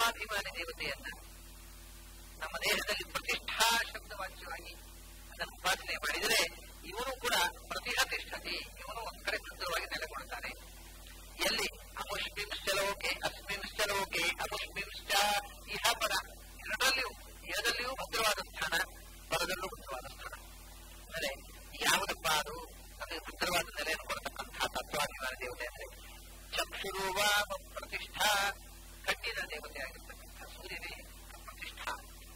ತತ್ವಾಭಿಮಾನಿ ದೇವತೆಯನ್ನ ನಮ್ಮ ದೇಹದಲ್ಲಿ ಪ್ರತಿಷ್ಠಾ ಶಬ್ದವಾಚ್ಯವಾಗಿ ಅದನ್ನು ಉಪಾಸನೆ ಮಾಡಿದರೆ ಇವನು ಕೂಡ ಪ್ರತಿಷ್ಠಿಷ್ಠತಿ ಇವನು ಒಂದು ಕಡೆ ಭದ್ರವಾಗಿ ನೆಲೆಗೊಳ್ತಾನೆ ಎಲ್ಲಿ ಅಮುಷ್ಮಿಂಶ್ಚ ಲೋಕೆ ಅಸ್ಮಿಂಶ್ಚ ಲೋಕೆ ಅಮುಷ್ಮಿಂಶ್ಚ ಇಹ ಪರ ಎರಡರಲ್ಲಿಯೂ ಇಹದಲ್ಲಿಯೂ ಭದ್ರವಾದ ಸ್ಥಾನ ಪರದಲ್ಲೂ ಭದ್ರವಾದ ಸ್ಥಾನ ಅಂದರೆ ಯಾವುದಪ್ಪ ಅದು ನಮಗೆ ಭದ್ರವಾದ ನೆಲೆಯನ್ನು ಕೊಡತಕ್ಕಂತಹ ತತ್ವಾಭಿಮಾನ ದೇವತೆ ಅಂದರೆ ಚಕ್ಷುರುವ ಪ್ರತಿಷ್ಠಾ ಕಣ್ಣಿನ ದೇವತೆ ಆಗಿರ್ತಕ್ಕಂಥ ಸೂರ್ಯನೇ ಪ್ರತಿಷ್ಠಾ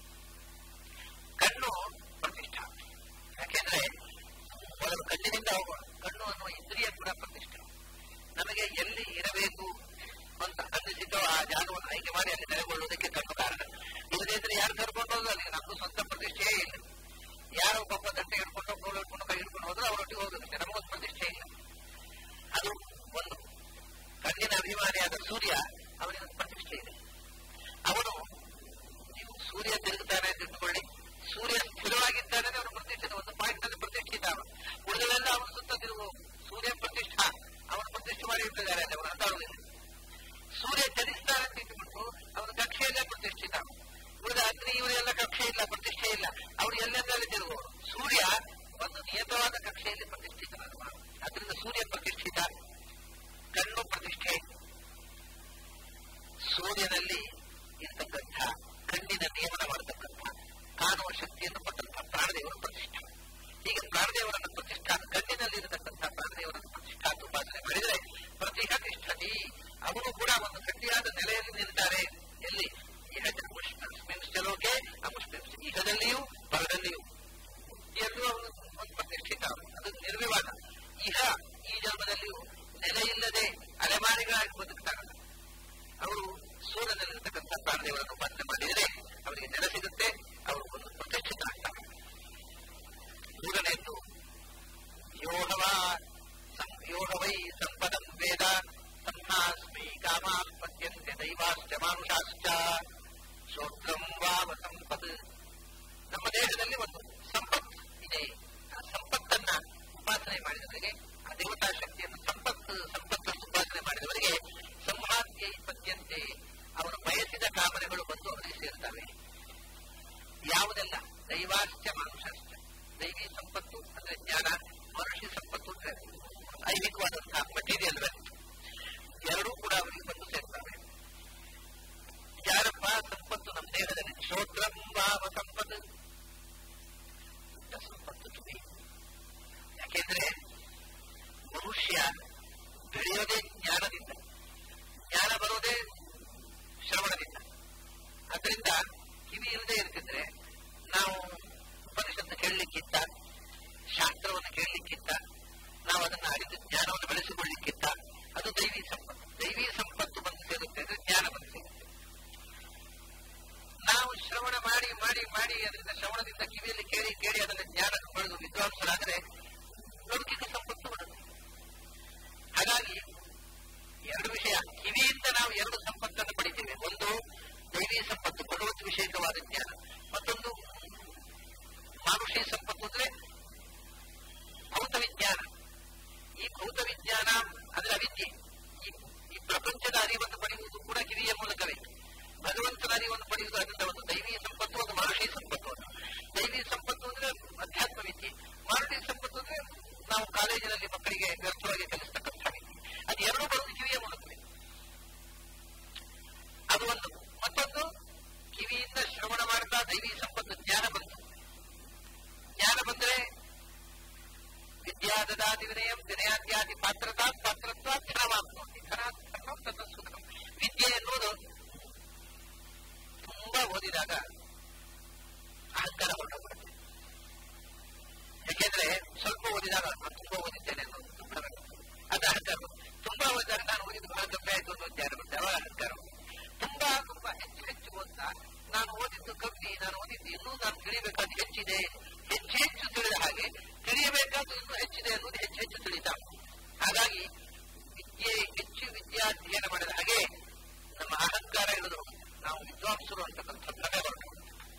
ಕಣ್ಣು ಪ್ರತಿಷ್ಠಾ ಯಾಕೆಂದ್ರೆ ಮೊದಲು ಕಣ್ಣಿನಿಂದ ಹೋಗೋಣ ಕಣ್ಣು ಅನ್ನುವ ಇಂದ್ರಿಯ ಕೂಡ ಪ್ರತಿಷ್ಠೆ ನಮಗೆ ಎಲ್ಲಿ ಇರಬೇಕು ಅಂತ ಅನ್ನಿಸಿದ್ದೋ ಆ ಜಾಗವನ್ನು ಆಯ್ಕೆ ಮಾಡಿ ಅಲ್ಲಿ ನೆಲೆಗೊಳ್ಳುವುದಕ್ಕೆ ಕಣ್ಣು ಕಾರಣ ಇಲ್ಲದಿದ್ರೆ ಯಾರು ಕರ್ಕೊಂಡು ಹೋದ್ರು ಅಲ್ಲಿ ನಮ್ದು ಸ್ವಂತ ಪ್ರತಿಷ್ಠೆಯೇ ಇಲ್ಲ ಯಾರೋ ಪಾಪ ಗಂಟೆ ಹಿಡ್ಕೊಂಡು ಕೋಲು ಹಿಡ್ಕೊಂಡು ಕೈ ಹಿಡ್ಕೊಂಡು ಹೋದ್ರೆ ಅವರೊಟ್ಟಿಗೆ ಹೋಗೋದಕ್ಕೆ ನಮಗೊಂದು ಪ್ರತಿಷ್ಠೆ ಇಲ್ಲ ಅದು ಒಂದು ಕಣ್ಣಿನ ಅಭಿಮಾನಿಯಾದ ಸೂರ್ಯ ಅವನಿಗೆ ಒಂದು ಪ್ರತಿಷ್ಠೆ ಇದೆ ಅವನು ನೀವು ಸೂರ್ಯ ತಿರುಗುತ್ತಾನೆ ಅಂತ ಇಟ್ಕೊಳ್ಳಿ ಸೂರ್ಯ ಸ್ಥಿರವಾಗಿದ್ದಾನೆ ಅವನು ಪ್ರತಿಷ್ಠಿತ ಒಂದು ಪಾಯಿಂಟ್ ನಲ್ಲಿ ಪ್ರತಿಷ್ಠಿತ ಅವನು ಉಳಿದವೆಲ್ಲ ಅವನು ಸುತ್ತ ತಿರುಗು ಸೂರ್ಯ ಪ್ರತಿಷ್ಠಾ ಅವನು ಪ್ರತಿಷ್ಠೆ ಮಾಡಿ ಇಟ್ಟಿದ್ದಾರೆ ಅಲ್ಲಿ ಅವನು ಅಂತಾಡುವುದಿಲ್ಲ ಸೂರ್ಯ ಚಲಿಸ್ತಾನೆ ಅಂತ ಇಟ್ಟುಬಿಟ್ಟು ಅವನ ಕಕ್ಷೆಯಲ್ಲೇ ಪ್ರತಿಷ್ಠಿತ ಉಳಿದ ಅಗ್ನಿ ಇವರೆಲ್ಲ ಕಕ್ಷೆ ಇಲ್ಲ ಪ್ರತಿಷ್ಠೆ ಇಲ್ಲ ಅವರು ಎಲ್ಲೆಂದಲ್ಲಿ ತಿರುಗುವರು ಸೂರ್ಯ ಒಂದು ನಿಯತವಾದ ಕಕ್ಷೆಯಲ್ಲಿ ಪ್ರತಿಷ್ಠಿತನಾಗುವ ಅದರಿಂದ ಸೂರ್ಯ ಪ್ರತಿಷ್ಠಿತ ಕಣ್ಣು ಪ್ರತಿಷ್ಠೆ ಸೂರ್ಯನಲ್ಲಿ ಇರ್ತಕ್ಕಂಥ ಕಣ್ಣಿನ ನಿಯಮನ ಮಾಡತಕ್ಕಂಥ ಕಾಣುವ ಶಕ್ತಿಯನ್ನು ಕೊಟ್ಟಂತಹ ಪ್ರಾಣದೇವರ ಪ್ರತಿಷ್ಠಾ ಹೀಗೆ ಪ್ರಾಣದೇವರನ್ನು ಪ್ರತಿಷ್ಠಾ ಕಣ್ಣಿನಲ್ಲಿ ಇರತಕ್ಕಂಥ ಪ್ರಾಣದೇವರನ್ನು ಪ್ರತಿಷ್ಠಾ ಉಪಾಸನೆ ಮಾಡಿದರೆ ಪ್ರತಿಷ್ಠತಿ ಅವನು ಕೂಡ ಒಂದು ಗಟ್ಟಿಯಾದ ನೆಲೆಯಲ್ಲಿ ನಿಲ್ತಾರೆ ಎಲ್ಲಿ ಇಹ ಲೋಕೆ ಅಮುಷ್ಮಿಂಶ ಇಹದಲ್ಲಿಯೂ ಪರದಲ್ಲಿಯೂ ಎಲ್ಲೂ ಅವನು ಒಂದು ಪ್ರತಿಷ್ಠಿತ ಅದು ನಿರ್ವಿವಾದ ಇಹ ಈ ಜನ್ಮದಲ್ಲಿಯೂ ನೆಲೆ ಇಲ್ಲದೆ ಅಲೆಮಾರಿಗಳಾಗಿ ಬದುಕ್ತಾರೆ ಅವರು ಸೂರ್ಯನಲ್ಲಿರ್ತಕ್ಕಂಥ ಪ್ರಾಣದೇವರನ್ನು ಉಪಾಸನೆ ಮಾಡಿದರೆ ಅವರಿಗೆ ನೆಲೆ ಸಿಗುತ್ತೆ ಅವರು ಒಂದು ಪ್ರತಿಷ್ಠಿತರಾಗ್ತಾರೆ ಮೂರನೆಯದ್ದು ಯೋಹವ ಯೋಹವೈ ಸಂಪದಂ ವೇದ ಸಂಹಾಸ್ಮಿ ಕಾಮಾಃ ಪದ್ಯಂತೆ ದೈವಾಶ್ಚ ಮಾನುಷಾಶ್ಚ ಶ್ರೋತ್ರಂ ವಾವ ಸಂಪದ್ ನಮ್ಮ ದೇಹದಲ್ಲಿ ಒಂದು ಸಂಪತ್ ಇದೆ ಆ ಸಂಪತ್ತನ್ನ ಉಪಾಸನೆ ಮಾಡಿದವರಿಗೆ ಆ ದೇವತಾ ಶಕ್ತಿಯನ್ನು ಸಂಪತ್ತು ಸಂಪತ್ತನ್ನು ಉಪಾಸನೆ ಮಾಡಿದವರಿಗೆ ಸಂಹಾಸ್ಯ ಪದ್ಯಂತೆ ಅವನು ಬಯಸಿದ ಕಾಮನೆಗಳು ಬಂದು ಅವರಿಗೆ ಸೇರುತ್ತವೆ ಯಾವುದೆಲ್ಲ ದೈವಾಶ್ಚ ಮಾನುಷಾಶ್ಚ ದೈವಿ ಸಂಪತ್ತು ಅಂದ್ರೆ ಜ್ಞಾನ ಮನುಷ್ಯ ಸಂಪತ್ತು ಅಂದ್ರೆ ಐಹಿಕವಾದಂತಹ ಮಟೀರಿಯಲ್ ವೆಲ್ತ್ ಎರಡೂ ಕೂಡ ಅವರಿಗೆ ಬಂದು ಸೇರ್ತವೆ ಯಾರಪ್ಪ ಸಂಪತ್ತು ನಮ್ಮ ದೇಹದಲ್ಲಿ ಶ್ರೋತ್ರಂ ಭಾವ ಸಂಪತ್ತು ದೊಡ್ಡ ಸಂಪತ್ತು ತುದಿ ಯಾಕೆಂದ್ರೆ ಮನುಷ್ಯ ಬೆಳೆಯೋದೇ ಜ್ಞಾನದಿಂದ ಜ್ಞಾನ ಬರೋದೇ ಶ್ರವಣದಿಂದ ಅದರಿಂದ ಕಿವಿ ಇಲ್ಲದೆ ಇರ್ತಿದ್ರೆ ನಾವು ಉಪನಿಷತ್ತು ಕೇಳಲಿಕ್ಕಿಂತ ಶಾಸ್ತ್ರವನ್ನು ಕೇಳಲಿಕ್ಕಿಂತ ನಾವು ಅದನ್ನು ಅರಿತು ಜ್ಞಾನವನ್ನು ಬೆಳೆಸಿಕೊಳ್ಳಿಕ್ಕಿಂತ ಅದು ದೈವಿ ಸಂಪತ್ತು ದೈವಿ ಸಂಪತ್ತು ಬಂದು ಸೇರುತ್ತೆ ಅಂದ್ರೆ ಜ್ಞಾನ ಬಂದು ಸೇರುತ್ತೆ ನಾವು ಶ್ರವಣ ಮಾಡಿ ಮಾಡಿ ಮಾಡಿ ಅದರಿಂದ ಶ್ರವಣದಿಂದ ಕಿವಿಯಲ್ಲಿ ಕೇಳಿ ಕೇಳಿ ಅದನ್ನ ಜ್ಞಾನ ಪಡೆದು ವಿದ್ವಾಂಸರಾದರೆ ಲೌಕಿಕ ಸಂಪತ್ತು ಬರುತ್ತೆ ಹಾಗಾಗಿ ಎರಡು ವಿಷಯ ಕಿವಿಯಿಂದ ನಾವು ಎರಡು ಸಂಪತ್ತನ್ನು ಪಡಿತೇವೆ ಒಂದು ದೈವಿ ಸಂಪತ್ತು ಭಗವತ್ ವಿಷಯಕವಾದ ಜ್ಞಾನ ಮತ್ತೊಂದು ಮಾನುಷಿ ಸಂಪತ್ತು ಅಂದ್ರೆ ಭೌತ ವಿಜ್ಞಾನ ಈ ಭೌತ ವಿಜ್ಞಾನ ಅಂದ್ರೆ ಅವಿದ್ಯೆ ಈ ಪ್ರಪಂಚದ ಅರಿವನ್ನು ಪಡೆಯುವುದು ಕೂಡ ಕಿವಿಯ ಮೂಲಕವೇ ಭಗವಂತನ ಅರಿವನ್ನು ಪಡೆಯುವುದು ಅದರಿಂದ ಒಂದು ದೈವಿ ಸಂಪತ್ತು ಒಂದು ಮಾನುಷಿ ಸಂಪತ್ತು ಒಂದು ದೈವಿ ಸಂಪತ್ತು ಅಂದ್ರೆ ಅಧ್ಯಾತ್ಮ ವಿದ್ಯೆ ಮಾನುಷಿ ಸಂಪತ್ತು ಅಂದ್ರೆ ನಾವು ಕಾಲೇಜಿನಲ್ಲಿ ಮಕ್ಕಳಿಗೆ ವ್ಯರ್ಥವಾಗಿ ಕಲಿಸ್ತಕ್ಕಂಥ ವಿದ್ಯೆ ಅದು ಎರಡೂ ಬರುವುದು ಕಿವಿಯ ಮೂಲಕವೇ ಅದು ಒಂದು ಮತ್ತೊಂದು ಕಿವಿಯಿಂದ ಶ್ರವಣ ಮಾಡ್ತಾ ದೈವಿ ಸಂಪತ್ತು ಜ್ಞಾನ ಬಂತು ಜ್ಞಾನ ಬಂದ್ರೆ ವಿದ್ಯಾ ದದಾತಿ ವಿನಯಂ ವಿನಯಾದ್ಯಾದಿ ಪಾತ್ರತಾ ಪಾತ್ರತ್ವ ಧನವಾಪ್ನೋತಿ ಧನಾತ್ಮಕಂ ತತಸ್ಸುಖಂ ವಿದ್ಯೆ ಎನ್ನುವುದು ತುಂಬಾ ಓದಿದಾಗ ಅಹಂಕಾರ ಹೊರಟೋಗ್ಬಿಡುತ್ತೆ ಯಾಕೆಂದ್ರೆ ಸ್ವಲ್ಪ ಓದಿದಾಗ ನಾನು ತುಂಬಾ ಓದಿದ್ದೇನೆ ಅನ್ನೋದು ದುಃಖ ಅದು ಅಹಂಕಾರ ತುಂಬಾ ಓದಿದಾಗ ನಾನು ಓದಿದ್ದು ಬಹಳ ಕಮ್ಮಿ ಆಯ್ತು ಅನ್ನೋ ಜ್ಞಾನ ಬರುತ್ತೆ ಅವಾಗ ಅಹಂಕಾರ ತುಂಬಾ ತುಂಬಾ ಹೆಚ್ಚು ಹೆಚ್ಚು ಓದ್ತಾ ನಾನು ಓದಿದ್ದು ಕಮ್ಮಿ ನಾನು ಓದಿದ್ದು ಇನ್ನೂ ನಾನು ತಿಳಿಬೇಕಾದ ಹೆಚ್ಚಿದೆ ಹೆಚ್ಚು ಹೆಚ್ಚು ತಿಳಿದ ಹಾಗೆ ತಿಳಿಯಬೇಕಾದ್ದು ಇನ್ನೂ ಹೆಚ್ಚಿದೆ ಅನ್ನೋದು ಹೆಚ್ಚು ಹೆಚ್ಚು ತಿಳಿತ ಹಾಗಾಗಿ ವಿದ್ಯೆ ಹೆಚ್ಚು ವಿದ್ಯಾಧ್ಯಯನ ಮಾಡಿದ ಹಾಗೆ ನಮ್ಮ ಅಹಂಕಾರ ಇಳಿದು ನಾವು ವಿದ್ವಾಂಸರು ಅಂತಕ್ಕಂಥ ಭ್ರಮೆ ಹೊರಟು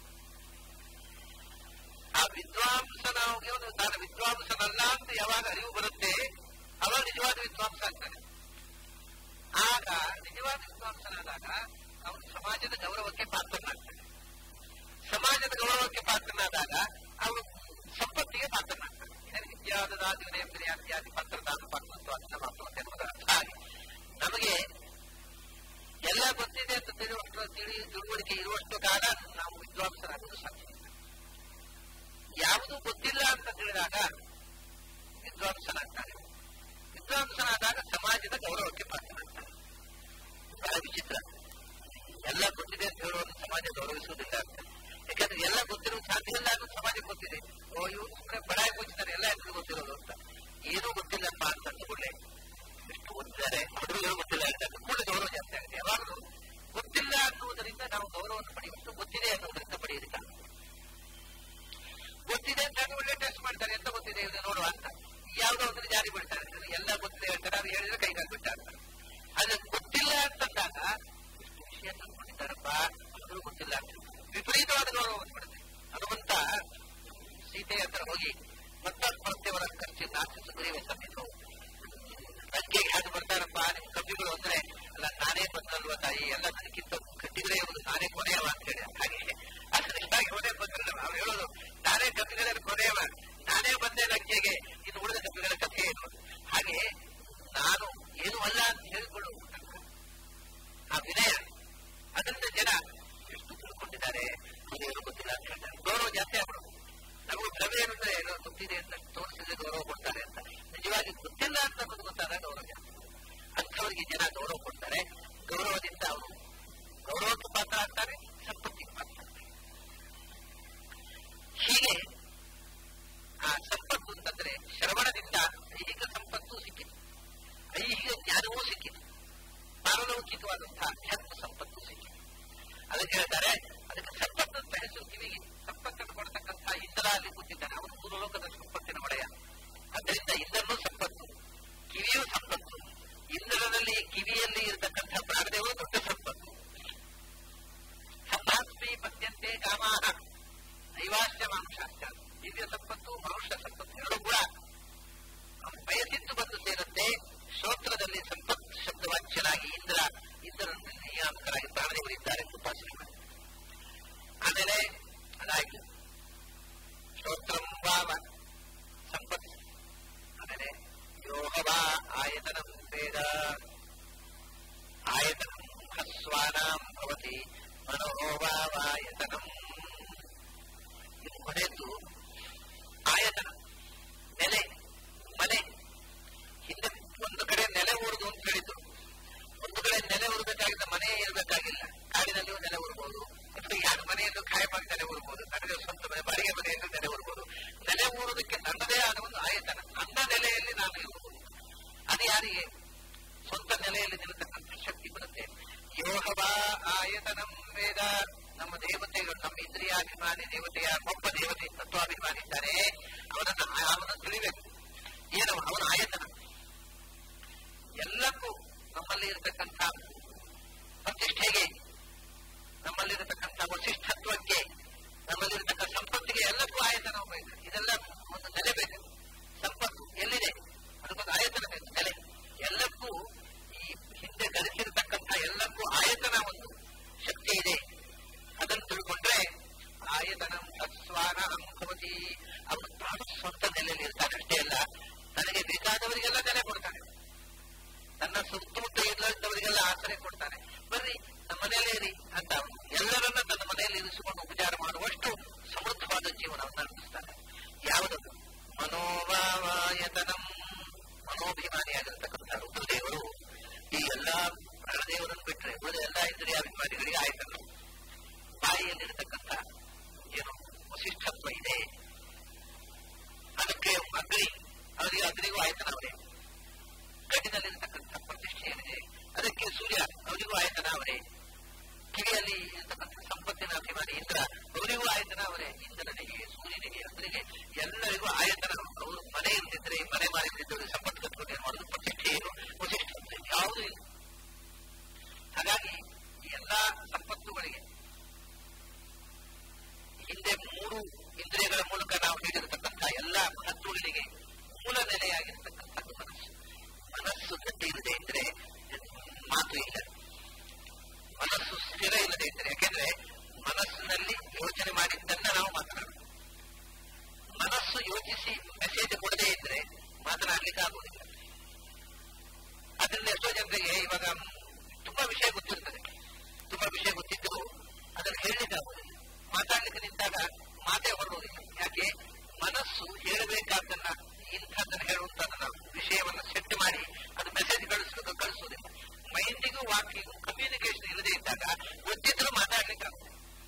ಆ ವಿದ್ವಾಂಸನಾಗಿ ತಾನು ವಿದ್ವಾಂಸನಲ್ಲ ಅಂತ ಯಾವಾಗ ಅರಿವು ಬರುತ್ತೆ ಅವಾಗ ನಿಜವಾದ ವಿದ್ವಾಂಸ ಆಗ್ತಾನೆ ಆಗ ನಿಜವಾದ ವಿದ್ವಾಂಸನಾದಾಗ ಅವನು ಸಮಾಜದ ಗೌರವಕ್ಕೆ ಪಾತ್ರನಾಗ್ತಾನೆ ಸಮಾಜದ ಗೌರವಕ್ಕೆ ಪಾತ್ರನಾದಾಗ ಅವನು ಸಂಪತ್ತಿಗೆ ಪಾತ್ರನಾಗ್ತಾನೆ ಇದನ್ನು ವಿದ್ಯಾದಾದಿ ನೇತ್ಯಾದಿ ಪಾತ್ರದಾನ ಪಾತ್ರತ್ವ ಅದನ್ನ ಮಾತುಕತೆ ಎಂಬುದರ ಅರ್ಥ ಆಗಿ ನಮಗೆ ಎಲ್ಲ ಗೊತ್ತಿದೆ ಅಂತ ತಿಳಿಯುವಷ್ಟು ತಿಳಿ ತಿಳುವಳಿಕೆ ಇರುವಷ್ಟು ಕಾಲ ನಾವು ವಿದ್ವಾಂಸರಾಗುವುದು ಸಾಧ್ಯ ಇಲ್ಲ. ಯಾವುದೂ ಗೊತ್ತಿಲ್ಲ ಅಂತ ತಿಳಿದಾಗ ವಿದ್ವಾಂಸನಾಗ್ತಾನೆ ವಿದ್ವಾಂಸನಾದಾಗ ಸಮಾಜದ ಗೌರವಕ್ಕೆ ಪಾತ್ರನಾಗ್ತಾನೆ ಬಹಳ ವಿಚಿತ್ರ ಎಲ್ಲ ಗೊತ್ತಿದೆ ಅಂತ ಹೇಳುವನ್ನು ಸಮಾಜ ಗೌರವಿಸುವುದಿಲ್ಲ ಅಂತ ಯಾಕಂದ್ರೆ ಎಲ್ಲ ಗೊತ್ತಿರೋದು ಸಾಧ್ಯ ಇಲ್ಲ ಅನ್ನೋದು ಸಮಾಜಕ್ಕೆ ಗೊತ್ತಿದೆ ಓ ಇವ್ರು ಸುಮ್ಮನೆ ಬಡಾಯಿ ಕೂತಿದ್ದಾರೆ ಎಲ್ಲ ಎಲ್ರಿಗೂ ಗೊತ್ತಿರೋದು ಅಂತ ಏನೂ ಗೊತ್ತಿಲ್ಲಪ್ಪ ಅಂತ ಅಂದುಕೊಳ್ಳೆ ಎಷ್ಟು ಗೊತ್ತಿದ್ದಾರೆ ಹುಡುಗರು ಗೊತ್ತಿಲ್ಲ ಅಂತ ಕೂಡ ಗೌರವ ಜಾಸ್ತಿ ಆಗುತ್ತೆ ಯಾವಾಗಲೂ ಗೊತ್ತಿಲ್ಲ ಅನ್ನುವುದರಿಂದ ನಾವು ಗೌರವವನ್ನು ಪಡೆಯುವುದು ಗೊತ್ತಿದೆ ಅನ್ನುವುದರಿಂದ ಪಡೆಯೋದಿಲ್ಲ ಗೊತ್ತಿದೆ ಅಂತ ಹೇಳಿ ಒಳ್ಳೆ ಟೆಸ್ಟ್ ಮಾಡ್ತಾರೆ ಎಂತ ಗೊತ್ತಿದೆ ಇದು ನೋಡುವ ಅಂತ ಯಾವುದೋ ಒಂದು ಜಾರಿ ಬಿಡ್ತಾರೆ ಎಲ್ಲ ಗೊತ್ತಿದೆ ಹೇಳ್ತಾರೆ ಅದು ಹೇಳಿದ್ರೆ ಕೈಗಾಲ್ ಬಿಟ್ಟ ಅಂತ ಅದು ಗೊತ್ತಿಲ್ಲ ಅಂತಂದಾಗ ಇಷ್ಟು ವಿಷಯ ತಂದ್ಕೊಂಡಿದ್ದಾರಪ್ಪ ಆದರೂ ಗೊತ್ತಿಲ್ಲ ಅಂತ ವಿಪರೀತವಾದ ಗೌರವವನ್ನು ಪಡುತ್ತೆ ಹನುಮಂತ ಸೀತೆ ಹತ್ರ ಹೋಗಿ ಮತ್ತವರ ಖರ್ಚಿನ ಆಶಿಸು ಬರೆಯುವ ಸಮಿತು ಲಂಕೆಗೆ ಹಾಗೆ ಬರ್ತಾರಪ್ಪ ನಿಮ್ ಕಬ್ಬಿಗಳು ಅಂದ್ರೆ ಅಲ್ಲ ನಾನೇ ಬಂದಲ್ವ ತಾಯಿ ಎಲ್ಲ ನನಗಿಂತ ಕಟ್ಟಿದ್ರೆ ಇವರು ನಾನೇ ಕೊನೆಯವ ಅಂತ ಹೇಳಿ ಹಾಗೆ ಅದರಿಂದಾಗಿ ಕೊನೆ ಬಂದ್ರಲ್ಲ ಅವ್ರು ಹೇಳೋದು ನಾನೇ ಕಬ್ಬಿಗಳಲ್ಲಿ ಕೊನೆಯವ ನಾನೇ ಬಂದೆ ಲಂಕೆಗೆ ಇನ್ನು ಉಳಿದ ಕಬ್ಬಿಗಳ ಕಥೆ ಏನು ಹಾಗೆ ನಾನು ಏನು ಅಲ್ಲ ಅಂತ ಹೇಳಿಕೊಳ್ಳು ಆ ವಿನಯ ಅದರಿಂದ ಜನ ಎಷ್ಟು ತಿಳ್ಕೊಂಡಿದ್ದಾರೆ ಏನು ಗೊತ್ತಿಲ್ಲ ಅಂತ ಹೇಳ್ತಾರೆ ಗೌರವ ಜಾಸ್ತಿ ಆಗ್ಬಿಡೋದು ನಮಗೆ ಭ್ರಮೆ ಏನಂದ್ರೆ ಏನೋ ಗೊತ್ತಿದೆ ಅಂತ ತೋರಿಸಿದ್ರೆ ಗೌರವ ಕೊಡ್ತಾರೆ ಅಂತ ನಿಜವಾಗಿ ಗೊತ್ತಿಲ್ಲ ಅಂತ ಅನ್ನೋದು ಗೊತ್ತಾದಾಗ ಗೌರವ ಜಾಸ್ತಿ ಅಂಥವರಿಗೆ ಜನ ಗೌರವ ಕೊಡ್ತಾರೆ ಗೌರವದಿಂದ ಅವರು ಗೌರವಕ್ಕೆ ಪಾತ್ರ ಆಗ್ತಾರೆ ಸಂಪತ್ತಿಗೆ ಪಾತ್ರ ಆಗ್ತಾರೆ ಹೀಗೆ ಆ ಸಂಪತ್ತು ಅಂತಂದ್ರೆ ಶ್ರವಣದಿಂದ ಐಹಿಕ ಸಂಪತ್ತು ಸಿಕ್ಕಿತು ಐಹಿಕ ಜ್ಞಾನವೂ ಸಿಕ್ಕಿತು ಪಾರಲೌಕಿಕವಾದಂತಹ ಅಧ್ಯಾತ್ಮ ಸಂಪತ್ತು ಸಿಕ್ಕಿತು ಅದಕ್ಕೆ ಹೇಳ್ತಾರೆ ಅದಕ್ಕೆ ಸಂಪತ್ತು ಅಂತ ಹೆಸರು ಕಿವಿಗೆ ಸಂಪತ್ತನ್ನು ಕೊಡತಕ್ಕಂತಹ ಇಂದ್ರ ಅಲ್ಲಿ ಕೂತಿದ್ದಾನೆ ಅವನು ಮೂರು ಲೋಕದ ಸಂಪತ್ತಿನ ಒಡೆಯ ಅದರಿಂದ ಇಂದ್ರನು ಸಂಪತ್ತು ಕಿವಿಯೂ ಸಂಪತ್ತು ಇಂದ್ರನಲ್ಲಿ ಕಿವಿಯಲ್ಲಿ ಇರತಕ್ಕಂತಹ ಪ್ರಾಣದೇವರು ದೊಡ್ಡ ಸಂಪತ್ತು ಸಮಾಸ್ಮಿ ಪದ್ಯಂತೆ ಕಾಮಾಹ ನೈವಾಸ್ಯ ಮಾಂಸಾಸ್ಯ ದಿವ್ಯ ಸಂಪತ್ತು ಮನುಷ್ಯ ಸಂಪತ್ತು ಎರಡೂ ಕೂಡ ಅವನು ಬಯಸಿದ್ದು ಬಂದು ಸೇರುತ್ತೆ ಶ್ರೋತ್ರದಲ್ಲಿ ಸಂಪತ್ ಶಬ್ದವಾಚ್ಯನಾಗಿ ಇಂದ್ರ ಇಂದ್ರನಲ್ಲಿ ನಿಯಾಮಕರಾಗಿ ಪ್ರಾಣದೇವರಿದ್ದಾರೆ ಎಂದು ಉಪಾಸನೆ ಮಾಡಿ ಆಮೇಲೆ ಅದಾಯ್ತು ಶ್ರೋತ್ರಂ ಭಾವ ಸಂಪತ್ ಆಮೇಲೆ ಯೋಗವಾ ಆಯತನ ವೇದ ಆಯತನಂ ಹಸ್ವಾನಾಂ ಭವತಿ ಮನೋಭಾವಾಯತನಂ ಇದು ಕೊನೆಯದ್ದು ಆಯತನ ನೆಲೆ ಮನೆ ಹಿಂದೆ ಒಂದು ಕಡೆ ನೆಲೆ ಊರುದು ಅಂತ ಹೇಳಿದ್ರು ಒಂದು ಕಡೆ ನೆಲೆ ಊರಬೇಕಾಗಿದ್ದ ಮನೆ ಇರಬೇಕಾಗಿಲ್ಲ ಕಾಡಿನಲ್ಲಿಯೂ ನೆಲೆ ಊರಬಹುದು ಅಥವಾ ಯಾರ ಮನೆಯನ್ನು ಖಾಯಮಾಗಿ ನೆಲೆ ಊರಬಹುದು ನನಗೆ ಸ್ವಂತ ಮನೆ ಬಾಡಿಗೆ ಮನೆಯನ್ನು ನೆಲೆ ಊರಬಹುದು ನೆಲೆ ಊರುವುದಕ್ಕೆ ನನ್ನದೇ ಆದ ಒಂದು ಆಯತನ ನನ್ನ ನೆಲೆಯಲ್ಲಿ ನಾನು ಇರಬಹುದು ಅದು ಯಾರಿಗೆ ಸ್ವಂತ ನೆಲೆಯಲ್ಲಿ ನಿಲ್ಲತಕ್ಕಂಥ ಶಕ್ತಿ ಬರುತ್ತೆ ಯೋಗವಾ ಆಯತನಂ ವೇದ ನಮ್ಮ ದೇವತೆಗಳು ನಮ್ಮ ಇಂದ್ರಿಯಾಭಿಮಾನಿ ದೇವತೆಯ ಒಬ್ಬ ದೇವತೆ ತತ್ವಾಭಿಮಾನಿ ಇದ್ದಾನೆ ಅವನನ್ನ ಅವನನ್ನು ತಿಳಿಬೇಕು ಏನು ಅವನ ಆಯತನ ಎಲ್ಲಕ್ಕೂ ನಮ್ಮಲ್ಲಿ ಇರತಕ್ಕಂಥ ಪ್ರತಿಷ್ಠೆಗೆ ನಮ್ಮಲ್ಲಿರತಕ್ಕಂಥ ವಸಿಷ್ಠತ್ವಕ್ಕೆ ನಮ್ಮಲ್ಲಿರತಕ್ಕ ಸಂಪತ್ತಿಗೆ ಎಲ್ಲಕ್ಕೂ ಆಯತನ ಬೇಕು ಇದೆಲ್ಲ ಒಂದು ನೆಲೆ ಬೇಕು ಸಂಪತ್ತು ಎಲ್ಲಿದೆ ಅದಕ್ಕೊಂದು ಆಯತನ ಬೇಕು ನೆಲೆ ಎಲ್ಲಕ್ಕೂ ಈ ಹಿಂದೆ ಗಳಿಸಿರತಕ್ಕಂಥ ಎಲ್ಲಕ್ಕೂ ಆಯತನ ಒಂದು ಶಕ್ತಿ ಇದೆ ಅದನ್ನು ತಿಳ್ಕೊಂಡ್ರೆ ಆಯತನ ತತ್ಸ್ವಾನ ಭವತಿ ಅವನು ತಾನು ಸ್ವಂತ ನೆಲೆಯಲ್ಲಿ ಇರ್ತಾನೆ ಅಷ್ಟೇ ಅಲ್ಲ ತನಗೆ ಬೇಕಾದವರಿಗೆಲ್ಲ ನೆಲೆ ಕೊಡ್ತಾನೆ ತನ್ನ ಸುತ್ತಮುತ್ತ ಇಲ್ಲದವರಿಗೆಲ್ಲ ಆಸರೆ ಕೊಡ್ತಾನೆ ಬರ್ರಿ ನಮ್ಮ ಮನೆಯಲ್ಲೇ ಇರಿ ಅಂತ ಅವನು ಎಲ್ಲರನ್ನ ತನ್ನ ಮನೆಯಲ್ಲಿ ಇರಿಸಿಕೊಂಡು ಉಪಚಾರ ಮಾಡುವಷ್ಟು ಸಮೃದ್ಧವಾದ ಜೀವನವನ್ನು ನಡೆಸ್ತಾನೆ ಯಾವುದನ್ನು ಮನೋಭಾವಾಯತನಂ ಮನೋಭಿಮಾನಿಯಾಗಿರ್ತಕ್ಕಂಥ ರುದ್ರದೇವರು ಈ ಎಲ್ಲಾ ಪ್ರಾಣದೇವರನ್ನು ಬಿಟ್ಟರೆ ಉಳಿದ ಎಲ್ಲಾ ಇಂದ್ರಿಯಾಭಿಮಾನಿಗಳಿಗೆ ಆಯತನ ಬಾಯಿಯಲ್ಲಿರತಕ್ಕಂಥ ಏನು ವಸಿಷ್ಠತ್ವ ಇದೆ ಅದಕ್ಕೆ ಅಗ್ನಿ ಅವರಿಗೆ ಅಗ್ನಿಗೂ ಆಯತನ ಅವರೇ ಕಣ್ಣಿನಲ್ಲಿರತಕ್ಕಂಥ ಪ್ರತಿಷ್ಠೆ ಏನಿದೆ ಅದಕ್ಕೆ ಸೂರ್ಯ ಅವರಿಗೂ ಆಯತನ ಅವರೇ ಕಿವಿಯಲ್ಲಿ ಇರತಕ್ಕಂಥ ಸಂಪತ್ತಿನ ಅಭಿಮಾನಿ ಇಂದ್ರ ಅವರಿಗೂ ಆಯತನ ಅವರೇ ಇಂದ್ರನಿಗೆ ಸೂರ್ಯನಿಗೆ ಅಗ್ನಿಗೆ ಎಲ್ಲರಿಗೂ ಆಯತನ ಅವರು ಮನೆ ಇರ್ತಿದ್ರೆ ಮನೆ ಮಾರಿ ಬಿದ್ದರೆ ಸಂಪತ್ತು ಕಟ್ಕೊಂಡು ಏನ್ ಮಾಡೋದು ಪ್ರತಿಷ್ಠೆ ಏನು ವಸಿಷ್ಠ ಯಾವುದೂ ಇಲ್ಲ ಹಾಗಾಗಿ ಈ ಎಲ್ಲಾ ಸಂಪತ್ತುಗಳಿಗೆ ಹಿಂದೆ ಮೂರು ಇಂದ್ರಿಯಗಳ ಮೂಲಕ ನಾವು ನೀಡಿರತಕ್ಕಂಥ ಎಲ್ಲಾ ಮಹತ್ವಗಳಿಗೆ ಮೂಲ ನೆಲೆಯಾಗಿರ್ತಕ್ಕಂಥದ್ದು ಮನಸ್ಸು ಮನಸ್ಸು ಗಟ್ಟಿ ಇಲ್ಲದೆ ಇದ್ರೆ ಮಾತು ಇಲ್ಲ ಮನಸ್ಸು ಸ್ಥಿರ ಇಲ್ಲದೆ ಇದ್ರೆ ಯಾಕೆಂದ್ರೆ ಮನಸ್ಸಿನಲ್ಲಿ ಯೋಚನೆ ಮಾಡಿದ್ದನ್ನ ನಾವು ಮಾತನಾಡೋದು ಮನಸ್ಸು ಯೋಚಿಸಿ ಮೆಸೇಜ್ ಕೊಡದೇ ಇದ್ರೆ ಮಾತನಾಡ್ಲಿಕ್ಕೆ ಆಗುವುದಿಲ್ಲ ಅದರಿಂದ ಎಷ್ಟೋ ಜನರಿಗೆ ಇವಾಗ ತುಂಬಾ ವಿಷಯ ಗೊತ್ತಿರ್ತದೆ ತುಂಬಾ ವಿಷಯ ಗೊತ್ತಿದ್ರು ಅದನ್ನು ಹೇಳಲಿಕ್ಕೆ ಆಗುವುದಿಲ್ಲ ಮಾತಾಡ್ಲಿಕ್ಕೆ ನಿಂತಾಗ ಮಾತೇ ಹೊರಡುವುದಿಲ್ಲ ಯಾಕೆ ಮನಸ್ಸು ಹೇಳಬೇಕಾದನ್ನ ಇಂಥದ್ದನ್ನು ಹೇಳುವಂತದನ್ನ ವಿಷಯವನ್ನು ಸೆಟ್ ಮಾಡಿ ಅದು ಮೆಸೇಜ್ ಕಳಿಸೋದು ಕಳಿಸುವುದಿಲ್ಲ ಮೈಂಡಿಗೂ ವಾಕಿಗೂ ಕಮ್ಯುನಿಕೇಶನ್ ಇಲ್ಲದೆ ಇದ್ದಾಗ ಗೊತ್ತಿದ್ರು ಮಾತಾಡ್ಲಿಕ್ಕೆ ಆಗುದಿಲ್ಲ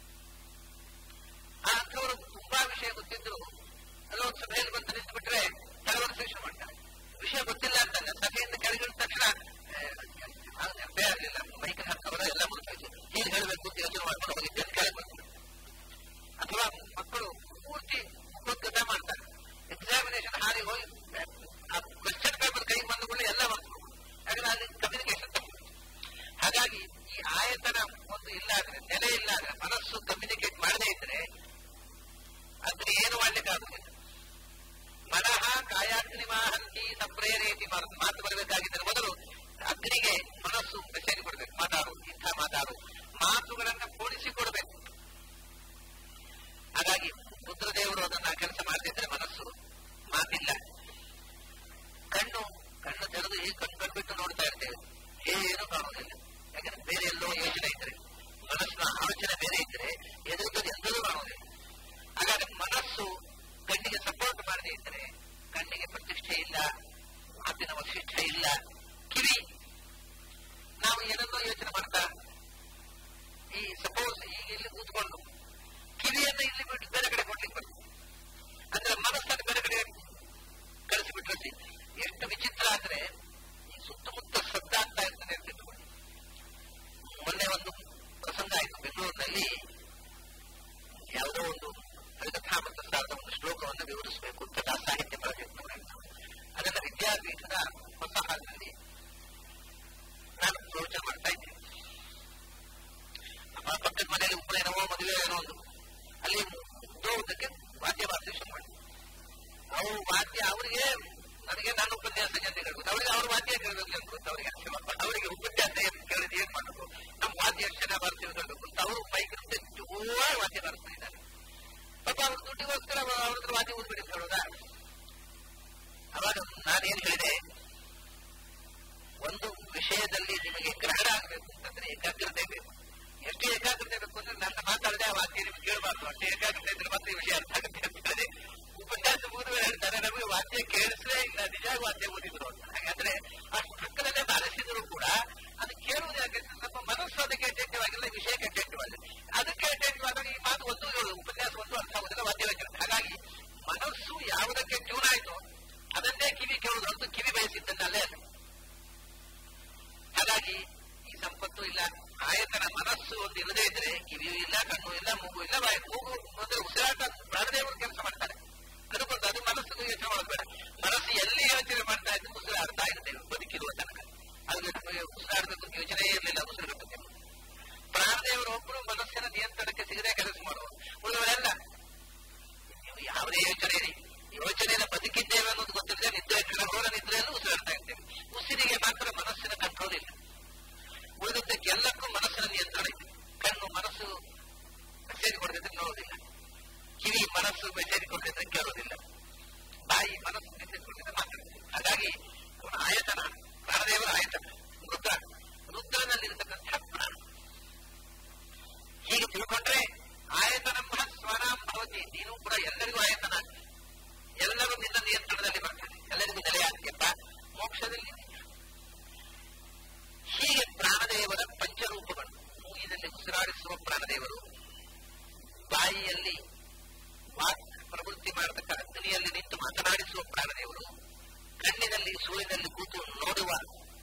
ಆ ಅಂಥವರು ತುಂಬಾ ವಿಷಯ ಗೊತ್ತಿದ್ರು ಅಲ್ಲೊಂದು ಸಭೆಯಲ್ಲಿ ಬಂದು ನಿಂತು ಬಿಟ್ರೆ ಕೆಲವರು ಶುರು ಮಾಡ್ತಾರೆ ವಿಷಯ ಗೊತ್ತಿಲ್ಲ ಅಂತಂದ್ರೆ ಸಭೆಯಿಂದ ಕೆಳಗಿಳಿದ ತಕ್ಷಣ ನೆನಪೇ ಆಗಲಿಲ್ಲ ಮೈಕಲ್ ಹಾಕೋರ ಎಲ್ಲ ಮುಗಿದೋಯ್ತು ಏನು ಹೇಳಬೇಕು ಅಂತ ಯೋಚನೆ ಮಾಡ್ಕೊಂಡು ಹೋಗಿದ್ದೆ ಅಂತ ಕೆಳಗೆ ಬಂತು ಅಥವಾ ಮಕ್ಕಳು ಪೂರ್ತಿ ಮುಖೋದ್ಗತ ಮಾಡ್ತಾರೆ ಎಕ್ಸಾಮಿನೇಷನ್ ಹಾರಿ ಹೋಗಿ ಆ ಕ್ವೆಶ್ಚನ್ ಪೇಪರ್ ಕೈಗೆ ಬಂದ ಕೂಡಲೇ ಎಲ್ಲ ಬಂತು ಯಾಕಂದ್ರೆ ಅಲ್ಲಿ ಕಮ್ಯುನಿಕೇಶನ್ ತಪ್ಪು ಹಾಗಾಗಿ ಈ ಆಯತನ ಒಂದು ಇಲ್ಲ ಆದ್ರೆ ನೆಲೆ ಇಲ್ಲ ಆದ್ರೆ ಮನಸ್ಸು ಕಮ್ಯುನಿಕೇಟ್ ಮಾಡದೇ ಇದ್ರೆ ಅದನ್ನ ಏನು ಮಾಡ್ಲಿಕ್ಕೆ ಆಗುದಿಲ್ಲ ಮನಃ ಕಾಯಾಗ್ನಿವಾಹಂತಿ ಸಂಪ್ರೇರೇತಿ ಮಾತು ಬರಬೇಕಾಗಿದ್ದರೆ ಮೊದಲು ಅಗ್ನಿಗೆ ಮನಸ್ಸು ಮೆಸೇಜ್ ಕೊಡ್ಬೇಕು ಮಾತಾಡು ಇಂಥ ಮಾತಾಡು ಮಾತುಗಳನ್ನ ಕೊಡಿಸಿಕೊಡ್ಬೇಕು ಹಾಗಾಗಿ ರುದ್ರದೇವರು ಅದನ್ನ ಕೆಲಸ ಮಾಡದಿದ್ರೆ ಮನಸ್ಸು ಮಾತಿಲ್ಲ ಕಣ್ಣು ಕಣ್ಣು ತೆರೆದು ಈ ಕಣ್ಣು ಕಣ್ಬಿಟ್ಟು ನೋಡ್ತಾ ಇರ್ತೇವೆ ಏನು ಕಾಣುವುದಿಲ್ಲ ಯಾಕಂದ್ರೆ ಬೇರೆ ಎಲ್ಲೋ ಯೋಚನೆ ಇದ್ರೆ ಮನಸ್ಸಿನ ಆಲೋಚನೆ ಬೇರೆ ಇದ್ರೆ ಎದುರುಗದು ಎಂದೂ ಕಾಣುವುದಿಲ್ಲ ಹಾಗಾದ್ರೆ ಮನಸ್ಸು ಕಣ್ಣಿಗೆ ಸಪೋರ್ಟ್ ಮಾಡದೇ ಇದ್ರೆ ಕಣ್ಣಿಗೆ ಪ್ರತಿಷ್ಠೆ ಇಲ್ಲ ಮಾತಿನ ವಶಿಷ್ಠ ಇಲ್ಲ ಕಿವಿ ನಾವು ಏನನ್ನೋ ಯೋಚನೆ ಮಾಡ್ತಾ ಈ ಸಪೋಸ್ ಈಗ ಇಲ್ಲಿ ಕೂತ್ಕೊಂಡು ಕಿವಿಯನ್ನು ಇಲ್ಲಿ ಬಿಟ್ಟು ಬೇರೆ ಕಡೆ ಕೊಡ್ಲಿಕ್ಕೆ ಬರ್ತದೆ ಅಂದ್ರೆ ಮನಸ್ಸನ್ನು ಬೇರೆ ಕಡೆ ಕಳಿಸಿಬಿಟ್ರೆ ಎಷ್ಟು ವಿಚಿತ್ರ ಅಂದ್ರೆ ಈ ಸುತ್ತಮುತ್ತ ಸದ್ದಾಗ್ತಾ ಇರ್ತದೆ ಅಂತ ಇಟ್ಕೊಳ್ಳಿ ಮೊನ್ನೆ ಒಂದು ಪ್ರಸಂಗ ಆಯ್ತು ಬೆಂಗಳೂರಿನಲ್ಲಿ ಯಾವುದೋ ಒಂದು ಹರಿಕಥಾಮೃತ ಸಾರದ ಒಂದು ಶ್ಲೋಕವನ್ನು ವಿವರಿಸಬೇಕು ಕಥಾ ಸಾಹಿತ್ಯ ಪ್ರಾಜೆಕ್ಟ್ ಅದನ್ನ ವಿದ್ಯಾಪೀಠದ ಹೊಸ ಹಾಲ್ನಲ್ಲಿ ನಾನು ಪ್ರವಚನ ಮಾಡ್ತಾ ಇದ್ದೆ ನಮ್ಮ ಪಕ್ಕದ ಮನೆಯಲ್ಲಿ ಉಪನಯನವೋ ಮದುವೆ ಏನೋ ಒಂದು ಅಲ್ಲಿ ಉದ್ದೋದಕ್ಕೆ ವಾದ್ಯ ವಾದ್ಯ ಶುರು ಮಾಡಿ ಅವು ವಾದ್ಯ ಅವರಿಗೆ ನನಗೆ ನಾನು ಉಪನ್ಯಾಸ ಜನ ಹೇಳ್ಬೇಕು ಅವರಿಗೆ ಅವ್ರ ವಾದ್ಯ ಕೇಳಬೇಕು ಅಂತ ಗೊತ್ತು ಅವರಿಗೆ ಅವರಿಗೆ ಉಪನ್ಯಾಸ ಕೇಳಿದ ಏನ್ ಮಾಡಬೇಕು ನಮ್ಮ ವಾದ್ಯ ಎಷ್ಟು ಜನ ಬರ್ತೀವಿ ಹೇಳ್ಬೇಕು ಅಂತ ಅವರು ಬೈಕ್ ಜೋರ ವಾದ್ಯ ಬರ್ತಾ ಇದ್ದಾರೆ ಪಾಪ ಅವ್ರ ದುಡ್ಡಿಗೋಸ್ಕರ ಅವ್ರ ಹತ್ರ ವಾದ್ಯ ಊದ್ಬಿಡಿ ಅಂತ ಹೇಳೋದಾ ಅವಾಗ ನಾನೇನ್ ಹೇಳಿದೆ ಒಂದು ವಿಷಯದಲ್ಲಿ ನಿಮಗೆ ಗ್ರಹಣ ಆಗಬೇಕು ಅಂತಂದ್ರೆ ಏಕಾಗ್ರತೆ ಬೇಕು ಎಷ್ಟು ಏಕಾಗ್ರತೆ ಬೇಕು ಅಂದ್ರೆ ನನ್ನ ಮಾತಾಡದೆ ಆ ವಾಕ್ಯ ನಿಮ್ಗೆ ಕೇಳಬಾರ್ದು ಅಷ್ಟೇ ಏಕಾಗ್ರತೆ ಇದ್ರೆ ಮತ್ತೆ ಈ ವಿಷಯ ಅರ್ಥ ಆಗುತ್ತೆ ಅಂತ ಹೇಳಿ ಉಪನ್ಯಾಸ ಮುಗಿದ ಹೇಳ್ತಾರೆ ನಮಗೆ ವಾದ್ಯ ಕೇಳಿಸ್ಲೇ ಇಲ್ಲ ನಿಜಾಗ ವಾದ್ಯ ಓದಿದ್ರು ಅಂತ ಹಾಗಾದ್ರೆ ಅಷ್ಟು ಪಕ್ಕದಲ್ಲೇ ಬಾರಿಸಿದ್ರು ಕೂಡ ಅದು ಕೇಳುವುದು ಯಾಕೆ ನಮ್ಮ ಮನಸ್ಸು ಅದಕ್ಕೆ ಅಟೆಂಟಿವ್ ಆಗಿಲ್ಲ ವಿಷಯಕ್ಕೆ ಅಟೆಂಟಿವ್ ಆಗಿದೆ ಅದಕ್ಕೆ ಅಟೆಂಟಿವ್ ಆದಾಗ ಈ ಮಾತು ಒಂದು ಉಪನ್ಯಾಸ ಒಂದು ಅರ್ಥ ಆಗುದಿಲ್ಲ ವಾದ್ಯ ಹಾಗಾಗಿ ಮನಸ್ಸು ಯಾವುದಕ್ಕೆ ಟ್ಯೂನ್ ಆಯ್ತು ಅದನ್ನೇ ಕಿವಿ ಕೇಳುದು ಹೊರತು ಕಿವಿ ಬಯಸಿದ್ದನ್ನ ಅಲ್ಲೇ ಅಲ್ಲ ಹಾಗಾಗಿ ಈ ಸಂಪತ್ತು ಇಲ್ಲ ಆಯತನ ಮನಸ್ಸು ಒಂದು ಇಲ್ಲದೇ ಇದ್ರೆ ಕಿವಿಯೂ ಇಲ್ಲ ಕಣ್ಣು ಇಲ್ಲ ಮೂಗು ಇಲ್ಲ ಬಾಯಿ ಮೂಗು ಅಂದ್ರೆ ಉಸಿರಾಟ ಪ್ರಾಣದೇವರು ಕೆಲಸ ಮಾಡ್ತಾರೆ ಅದಕ್ಕೊಂದು ಅದು ಮನಸ್ಸು ಯೋಚನೆ ಮಾಡಬೇಡ ಮನಸ್ಸು ಎಲ್ಲಿ ಯೋಚನೆ ಮಾಡ್ತಾ ಇದ್ದು ಉಸಿರಾಡ್ತಾ ಇರ್ತೇವೆ ಬದುಕಿರುವ ತನಕ ಅದು ನಮಗೆ ಉಸಿರಾಡಬೇಕು ಅಂತ ಯೋಚನೆ ಇರಲಿಲ್ಲ ಉಸಿರುಗಟ್ಟಕ್ಕೆ ಪ್ರಾಣದೇವರು ಒಬ್ಬರು ಮನಸ್ಸಿನ ನಿಯಂತ್ರಣಕ್ಕೆ ಸಿಗದೆ ಕೆಲಸ ಮಾಡುವರು ಉಳಿದವರೆಲ್ಲ ನೀವು ಯಾವುದೇ ಯೋಚನೆ ಇರಿ ಯೋಚನೆಯನ್ನು ಬದುಕಿದ್ದೇವೆ ಅನ್ನೋದು ಗೊತ್ತಿಲ್ಲದೆ ನಿದ್ರೆ ಘೋರ ನಿದ್ರೆಯನ್ನು ಉಸಿರಾಡ್ತಾ ಇರ್ತೇವೆ ಉಸಿರಿಗೆ ಮಾತ್ರ ಮನಸ್ಸಿನ ಕಂಟ್ರೋಲ್ ಇಲ್ಲ ಉಳಿದದ್ದಕ್ಕೆಲ್ಲಕ್ಕೂ ಮನಸ್ಸಿನ ನಿಯಂತ್ರಣ ಇದೆ ಕಣ್ಣು ಮನಸ್ಸು ಮೆಸೇಜ್ ಕೊಡದಿದ್ರೆ ನೋಡೋದಿಲ್ಲ ಕಿವಿ ಮನಸ್ಸು ಮೆಸೇಜ್ ಕೊಡದಿದ್ರೆ ಕೇಳೋದಿಲ್ಲ ಬಾಯಿ ಮನಸ್ಸು ಮೆಸೇಜ್ ಕೊಡದಿದ್ರೆ ಮಾತಾಡುತ್ತೆ ಹಾಗಾಗಿ ಅವನ ಆಯತನ ಪ್ರಾಣದೇವರ ಆಯತನ ರುದ್ರ ರುದ್ರನಲ್ಲಿರ್ತಕ್ಕಂಥ ಪ್ರಾಣ ಹೀಗೆ ತಿಳ್ಕೊಂಡ್ರೆ ಆಯತನ ಸ್ವರಾಂ ಭವತಿ ನೀನು ಕೂಡ ಎಲ್ಲರಿಗೂ ಆಯತನ ಎಲ್ಲರೂ ನಿನ್ನ ನಿಯಂತ್ರಣದಲ್ಲಿ ಬರ್ತಾರೆ ಎಲ್ಲರಿಗೂ ನೆಲೆಯಾಗ್ತಿಯಪ್ಪ ಮೋಕ್ಷದಲ್ಲಿ ಹೀಗೆ ಪ್ರಾಣದೇವರ ಪಂಚರೂಪಗಳು ಮೂಗಿನಲ್ಲಿ ಉಸಿರಾಡಿಸುವ ಪ್ರಾಣದೇವರು ಬಾಯಿಯಲ್ಲಿ ವಾಕ್ ಪ್ರವೃತ್ತಿ ಮಾಡತಕ್ಕ ಅಗ್ನಿಯಲ್ಲಿ ನಿಂತು ಮಾತನಾಡಿಸುವ ಪ್ರಾಣದೇವರು ಕಣ್ಣಿನಲ್ಲಿ ಸೂರ್ಯನಲ್ಲಿ ಕೂತು ನೋಡುವ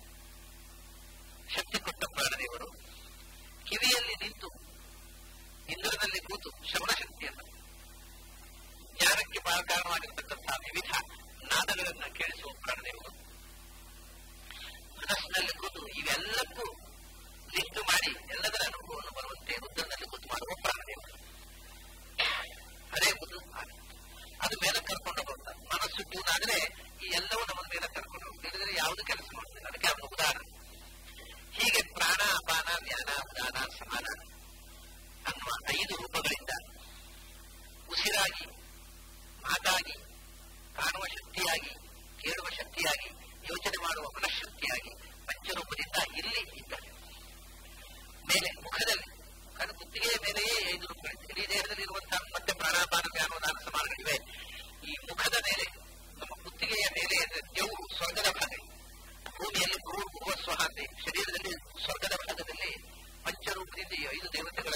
ಶಕ್ತಿ ಕೊಟ್ಟ ಪ್ರಾಣದೇವರು ಕಿವಿಯಲ್ಲಿ ನಿಂತು ಇಂದ್ರನಲ್ಲಿ ಕೂತು ಶ್ರವಣ ಶಕ್ತಿಯನ್ನು ಜ್ಞಾನಕ್ಕೆ ಕಾರಣವಾಗಿರತಕ್ಕಂತಹ ವಿವಿಧ ನಾದಗಳನ್ನ ಕೇಳಿಸುವ ಪ್ರಾಣದೇವರು ಮನಸ್ಸಿನಲ್ಲಿ ಕೂತು ಇವೆಲ್ಲಕ್ಕೂ ಲಿಂಕ್ ಮಾಡಿ ಎಲ್ಲದರ ಅನುಭವವನ್ನು ಬರುವಂತೆ ರುದ್ರನಲ್ಲಿ ಕೂತು ಮಾಡುವ ಪ್ರಾಣದೇವರು ಅದೇ ಒಂದು ಅದು ಮೇಲೆ ಕರ್ಕೊಂಡು ಹೋಗ್ತಾ ಮನಸ್ಸು ಟ್ಯೂನ್ ಆದ್ರೆ ಈ ಎಲ್ಲವೂ ನಮ್ಮ ಮೇಲೆ ಕರ್ಕೊಂಡು ಹೋಗ್ತಾ ಇದ್ರೆ ಯಾವುದು ಕೆಲಸ ಮಾಡುತ್ತಿಲ್ಲ ಅದಕ್ಕೆ ಅವನು ಉದಾಹರಣೆ ಹೀಗೆ ಪ್ರಾಣ ಅಪಾನ ವ್ಯಾನ ಉದಾನ ಸಮಾನ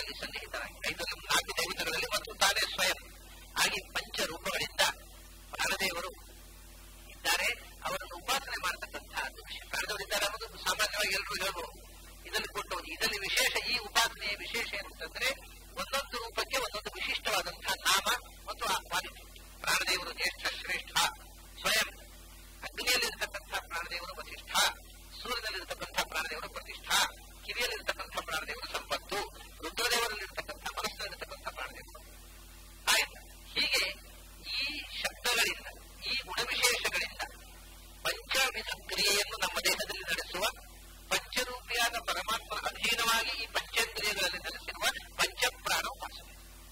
ದೇವತೆಗಳಲ್ಲಿ ಸನ್ನಿಹಿತರಾಗಿ ಐದು ನಾಲ್ಕು ದೇವತೆಗಳಲ್ಲಿ ಮತ್ತು ತಾನೇ ಸ್ವಯಂ ಆಗಿ ಪಂಚ ರೂಪಗಳಿಂದ ಪ್ರಾಣದೇವರು ಇದ್ದಾರೆ ಅವರನ್ನು ಉಪಾಸನೆ ಮಾಡತಕ್ಕಂತಹದ್ದು ಪ್ರಾಣದೇವರಿದ್ದಾರೆ ಅನ್ನೋದು ಸಾಮಾನ್ಯವಾಗಿ ಎಲ್ಲರೂ ಹೇಳ್ಬೋದು ಇದನ್ನು ಕೊಟ್ಟು ಇದರಲ್ಲಿ ವಿಶೇಷ ಈ ಉಪಾಸನೆಯ ವಿಶೇಷ ಏನು ಅಂತಂದ್ರೆ ಒಂದೊಂದು ರೂಪಕ್ಕೆ ಒಂದೊಂದು ವಿಶಿಷ್ಟವಾದಂತಹ ನಾಮ ಮತ್ತು ಆ ಕ್ವಾಲಿಟಿ ಪ್ರಾಣದೇವರು ಜ್ಯೇಷ್ಠ ಶ್ರೇಷ್ಠ ಸ್ವಯಂ ಅಗ್ನಿಯಲ್ಲಿರ್ತಕ್ಕಂಥ ಪ್ರಾಣದೇವರು ವಸಿಷ್ಠ ಸೂರ್ಯನಲ್ಲಿರ್ತಕ್ಕಂಥ ಪ್ರಾಣದೇವರು ಪ್ರತಿಷ್ಠಾ ಕಿವಿಯಲ್ಲಿರ್ತಕ್ಕಂಥ ಪ್ರಾಣದೇವರು ಸಂಪತ್ತು ರುದ್ರದೇವರಲ್ಲಿರ್ತಕ್ಕಂಥ ಮನಸ್ಸಿನಲ್ಲಿರ್ತಕ್ಕಂಥ ಪ್ರಾಣದೇವರು ಆಯ್ತು ಹೀಗೆ ಈ ಶಬ್ದಗಳಿಂದ ಈ ಗುಣವಿಶೇಷಗಳಿಂದ ಪಂಚವಿಧ ಕ್ರಿಯೆಯನ್ನು ನಮ್ಮ ದೇಹದಲ್ಲಿ ನಡೆಸುವ ಪಂಚರೂಪಿಯಾದ ಪರಮಾತ್ಮನ ಅಧೀನವಾಗಿ ಈ ಪಂಚೇಂದ್ರಿಯಗಳಲ್ಲಿ ನೆಲೆಸಿರುವ ಪಂಚಪ್ರಾಣ ಉಪಾಸನೆ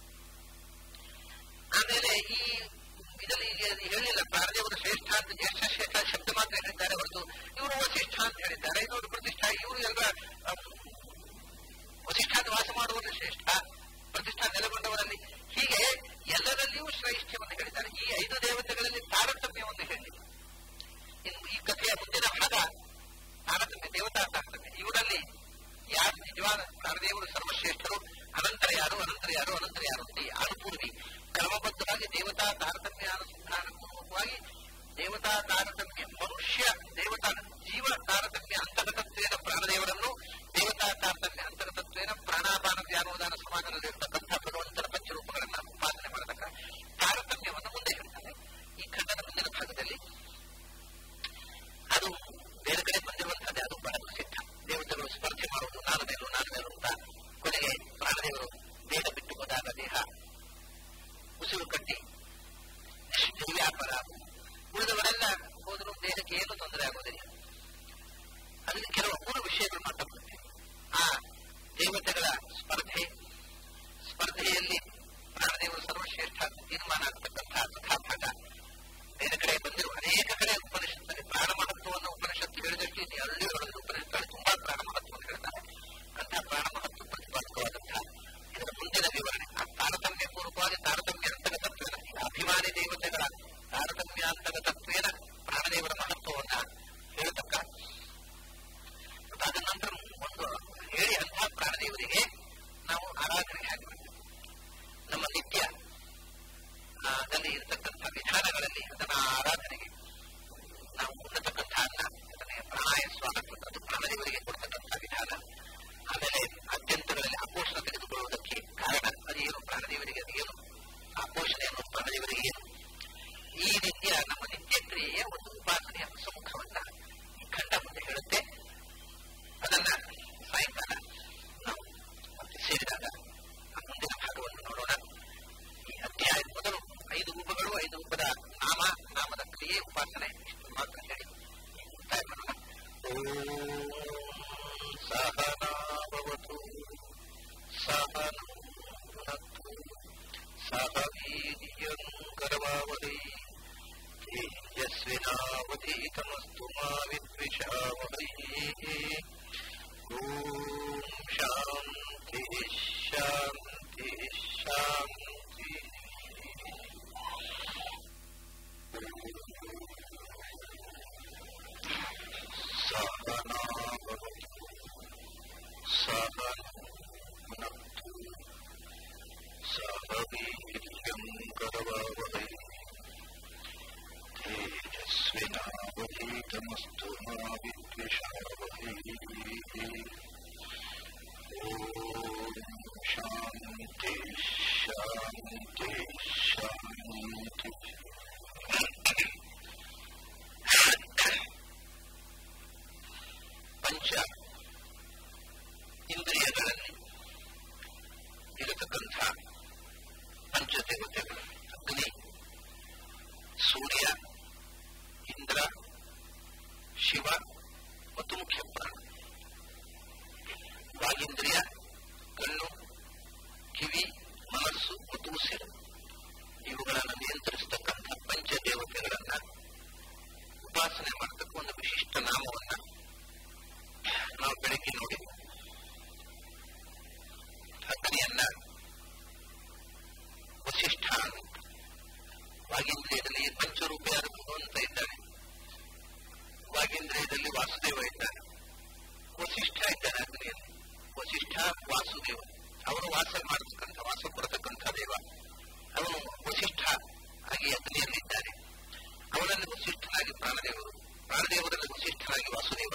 ಆಮೇಲೆ ಈ ಇದರಲ್ಲಿ ಹೇಳಿಲ್ಲ ಪ್ರಾಣದೇವರು ಶ್ರೇಷ್ಠ ಅಂತ ಜ್ಯೇಷ್ಠ ಶ್ರೇಷ್ಠ ಶಬ್ದ ಮಾತ್ರ ಹೇಳಿದ್ದಾರೆ ಹೊರತು ಇವರು ವಸಿಷ್ಠ ಅಂತ ಹೇಳಿದ್ದಾರೆ ಇವರು ಪ್ರತಿಷ್ಠಾ ಇವರು ಎಲ್ಲ ವಸಿಷ್ಠಾದ ವಾಸ ಮಾಡುವವರು ಶ್ರೇಷ್ಠ ಪ್ರತಿಷ್ಠಾ ನೆಲೆಗೊಂಡವರಲ್ಲಿ ಹೀಗೆ ಎಲ್ಲರಲ್ಲಿಯೂ ಶ್ರೇಷ್ಠವನ್ನು ಹೇಳಿದ್ದಾರೆ ಈ ಐದು ದೇವತೆಗಳಲ್ಲಿ ತಾರತಮ್ಯವನ್ನು ಹೇಳಿ ಇನ್ನು ಈ ಕಥೆಯ ಮುಂದಿನ ಭಾಗ ತಾರತಮ್ಯ ದೇವತಾ ತಾರತಮ್ಯ ಇವರಲ್ಲಿ ಯಾರು ನಿಜವಾದ ಪ್ರಾಣದೇವರು ಸರ್ವಶ್ರೇಷ್ಠರು ಅನಂತರ ಯಾರು ಅನಂತರ ಯಾರು ಅನಂತರ ಯಾರು ಅಂತ ಈ ಅನುಪೂರ್ವಿ ಕ್ರಮಬದ್ಧವಾಗಿ ದೇವತಾ ತಾರತಮ್ಯ ಅನುಸಂಧಾನ ಪೂರ್ವಕವಾಗಿ ದೇವತಾ ತಾರತಮ್ಯ ಮನುಷ್ಯ ದೇವತಾ ಜೀವ ತಾರತಮ್ಯ ಅಂತರ್ಗತತ್ವೇನ ಪ್ರಾಣದೇವರನ್ನು ದೇವತಾ ತಾರತಮ್ಯ ಅಂತರ್ಗತತ್ವೇನ ಪ್ರಾಣಾಪಾನ ಧ್ಯಾನೋದಾನ ಸಮಾಜದಲ್ಲಿರ್ತಕ್ಕಂಥ ಭಗವಂತನ ಪಂಚರೂಪಗಳನ್ನ ಉಪಾಸನೆ ಮಾಡತಕ್ಕ ತಾರತಮ್ಯವನ್ನು ಮುಂದೆ ಹೇಳ್ತಾರೆ ಈ ಖಂಡನ ಮುಂದಿನ ಭಾಗದಲ್ಲಿ ಅದು ಬೇರೆ ಕಡೆ ಬಂದಿರುವಂತಹದ್ದೇ ಅದು ಬಹಳ ಪ್ರಸಿದ್ಧ ದೇವತೆಗಳು ಸ್ಪರ್ಧೆ ಮಾಡುವುದು ನಾನು ಮೇಲು ನಾನು ಮೇಲು ಅಂತ ಕೊನೆಗೆ ಪ್ರಾಣದೇವರು ದೇಹ ಬಿಟ್ಟು ಹೋದಾಗ ದೇಹ ಉಸಿರು ಕಟ್ಟಿ ವ್ಯಾಪಾರ ಉಳಿದವರೆಲ್ಲ ಹೋದರೂ ದೇಹಕ್ಕೆ ಏನು ತೊಂದರೆ ಆಗೋದಿಲ್ಲ ಅದಕ್ಕೆ ಕೆಲವು ಮೂರು ವಿಷಯಗಳು ಮಾತಾಡುತ್ತೆ ಆ ದೇವತೆಗಳ ಸ್ಪರ್ಧೆ ಸ್ಪರ್ಧೆಯಲ್ಲಿ ಪ್ರಾಣದೇವರು ಸರ್ವಶ್ರೇಷ್ಠ ತೀರ್ಮಾನ ಆಗ್ತಕ್ಕಂತಹ ಕಥಾಭಾಗ ಬೇರೆ ಕಡೆ ಬಂದಿರುವ ಅನೇಕ ಕಡೆ ಉಪನಿಷತ್ತಲ್ಲಿ ಪ್ರಾಣ ಮಹತ್ವವನ್ನು ಉಪನಿಷತ್ತು ಹೇಳಿದಷ್ಟು ಇದು ಹಳ್ಳಿ ಹೊರಗಿನ ಉಪನಿಷತ್ತಲ್ಲಿ ತುಂಬಾ ಪ್ರಾಣ ಮಹತ್ವವನ್ನು ಹೇಳ್ತಾರೆ ಅಂತಹ ಪ್ರಾಣ ಮಹತ್ವ ಪ್ರತಿಪಾದಕವಾದಂತಹ ಇದರ ಮುಂದಿನ ವಿವರಣೆ ಆ ತಾರತಮ್ಯ ಪೂರ್ವಕವಾಗಿ ತಾರತಮ್ಯ ಅಂತಗತತ್ವೇನ ಅಭಿಮಾನಿ ದೇವತೆಗಳ ತಾರತಮ್ಯ ಅಂತಗತತ್ವೇನ ಪ್ರಾಣದೇವರ ಮಹತ್ವವನ್ನ ಹೇಳತಕ್ಕ ಅದಾದ ನಂತರ ಒಂದು ಹೇಳಿ ಅಂತಹ ಪ್ರಾಣದೇವರಿಗೆ ನಾವು ಆರಾಧನೆ ಹೇಗೆ ಮಾಡಬೇಕು ನಮ್ಮ ನಿತ್ಯ ದಲ್ಲಿ ಇರತಕ್ಕಂಥ ವಿಧಾನಗಳಲ್ಲಿ ಅದನ್ನ ಆರಾಧನೆಗೆ ನಾವು ಉಣ್ಣತಕ್ಕಂಥ ಅನ್ನ ಅದನ್ನೇ ಪ್ರಾಣಾಯ ಸ್ವಾಗತ ಅದು ಪ್ರಾಣದೇವರಿಗೆ ಕೊಡ್ತಕ್ಕಂಥ ವಿಧಾನ ಆಮೇಲೆ ಅತ್ಯಂತಗಳಲ್ಲಿ ಆಪೋಷಣ ತೆಗೆದುಕೊಳ್ಳುವುದಕ್ಕೆ ಕಾರಣ ಅದೇನು ಪ್ರಾಣದೇವರಿಗೆ ಅದೇನು ಆಪೋಷಣೆ ಅನ್ನೋದು ಪ್ರಾಣದೇವರಿಗೆ ಏನು ಈ ರೀತಿಯ ನಮ್ಮ ನಿತ್ಯ ಕ್ರಿಯೆಯ ಒಂದು ಉಪಾಸನೆಯ ಸಮ್ಮುಖವನ್ನ ಈ ಖಂಡ ಮುಂದೆ ಹೇಳುತ್ತೆ ಅದನ್ನ ಸಾಯಂಕಾಲ ನಾವು ಮತ್ತೆ ಸೇರಿದಾಗ ಆ ಮುಂದಿನ ಭಾಗವನ್ನು ನೋಡೋಣ ಈ ಅಧ್ಯಾಯ ಮೊದಲು ಐದು ರೂಪಗಳು ಐದು ರೂಪದ ನಾಮ ನಾಮದ ಕ್ರಿಯೆ ಉಪಾಸನೆ ಇಷ್ಟು ಮಾತ್ರ ಹೇಳಿ ಮುಕ್ತಾಯ ಮಾಡೋಣ ಓಂ ಸಹನಾಭವತು ಸಹನು ಭುನಕ್ತು ಸಹ ವೀರ್ಯಂ ಕರವಾವಹೈ ತೇಜಸ್ವಿನಾವಧೀತಮಸ್ತು ಮಾ ವಿದ್ವಿಷಾವಹೈ ಓಂ ಶಾಂತಿ ಶಾಂತಿ ಶಾಂತಿ ಸಹನಾಭವತು ಸಹನಕ್ತು ಸಹ ವೀರ್ಯಂ ಕರವಾವಹೈ ತೇಜಸ್ವಿನಾವಧೀತಮಸ್ತು ಮಾ ವಿದ್ವಿಷಾವಹೈ ಓಂ ಶಾಂತಿ ಶಾಂತಿ ಶಾಂತಿ ಪಂಚ ಇಂದ್ರಿಯಗಳಲ್ಲಿ ಇರತಕ್ಕಂಥ ಪಂಚದೇವತೆಗಳು ಅಗ್ನಿ ಸೂರ್ಯ ಇಂದ್ರ ಶಿವ ಮತ್ತು ಮುಖ್ಯ ಪ್ರಾಣ ವಾಗೀಂದ್ರಿಯ ಕಣ್ಣು ಕಿವಿ ಮನಸ್ಸು ಮತ್ತು ಉಸಿರು ಇವುಗಳನ್ನು ನಿಯಂತ್ರಿಸತಕ್ಕಂಥ ಪಂಚದೇವತೆಗಳನ್ನ ಉಪಾಸನೆ ಮಾಡತಕ್ಕ ಒಂದು ವಿಶಿಷ್ಟ ನಾಮವನ್ನ ನಾವು ಬೆಳಗ್ಗೆ ನೋಡಿದ್ವಿ ಅಗ್ನಿಯನ್ನ ವಸಿಷ್ಠ ಅಂತ ವಾಗೀಂದ್ರಿಯದಲ್ಲಿ ಪಂಚರೂಪಿಯಾದ ಭಗವಂತ ಇದ್ದಾನೆ ವಾಗೀಂದ್ರಿಯದಲ್ಲಿ ವಾಸುದೇವ ಇದ್ದಾನೆ ವಸಿಷ್ಠ ಇದ್ದಾನೆ ಅಗ್ನಿಯಲ್ಲಿ ವಸಿಷ್ಠ ವಾಸುದೇವ ಅವರು ವಾಸ ಮಾಡತಕ್ಕಂಥ ವಾಸ ಕೊಡತಕ್ಕಂಥ ದೇವ ಅವನು ವಸಿಷ್ಠ ಆಗಿ ಅಗ್ನಿಯಲ್ಲಿದ್ದಾನೆ ಅವನಲ್ಲಿ ವಸಿಷ್ಠನಾಗಿ ಪ್ರಾಣದೇವರು ಪ್ರಾಣದೇವರಲ್ಲಿ ವಸಿಷ್ಠನಾಗಿ ವಾಸುದೇವ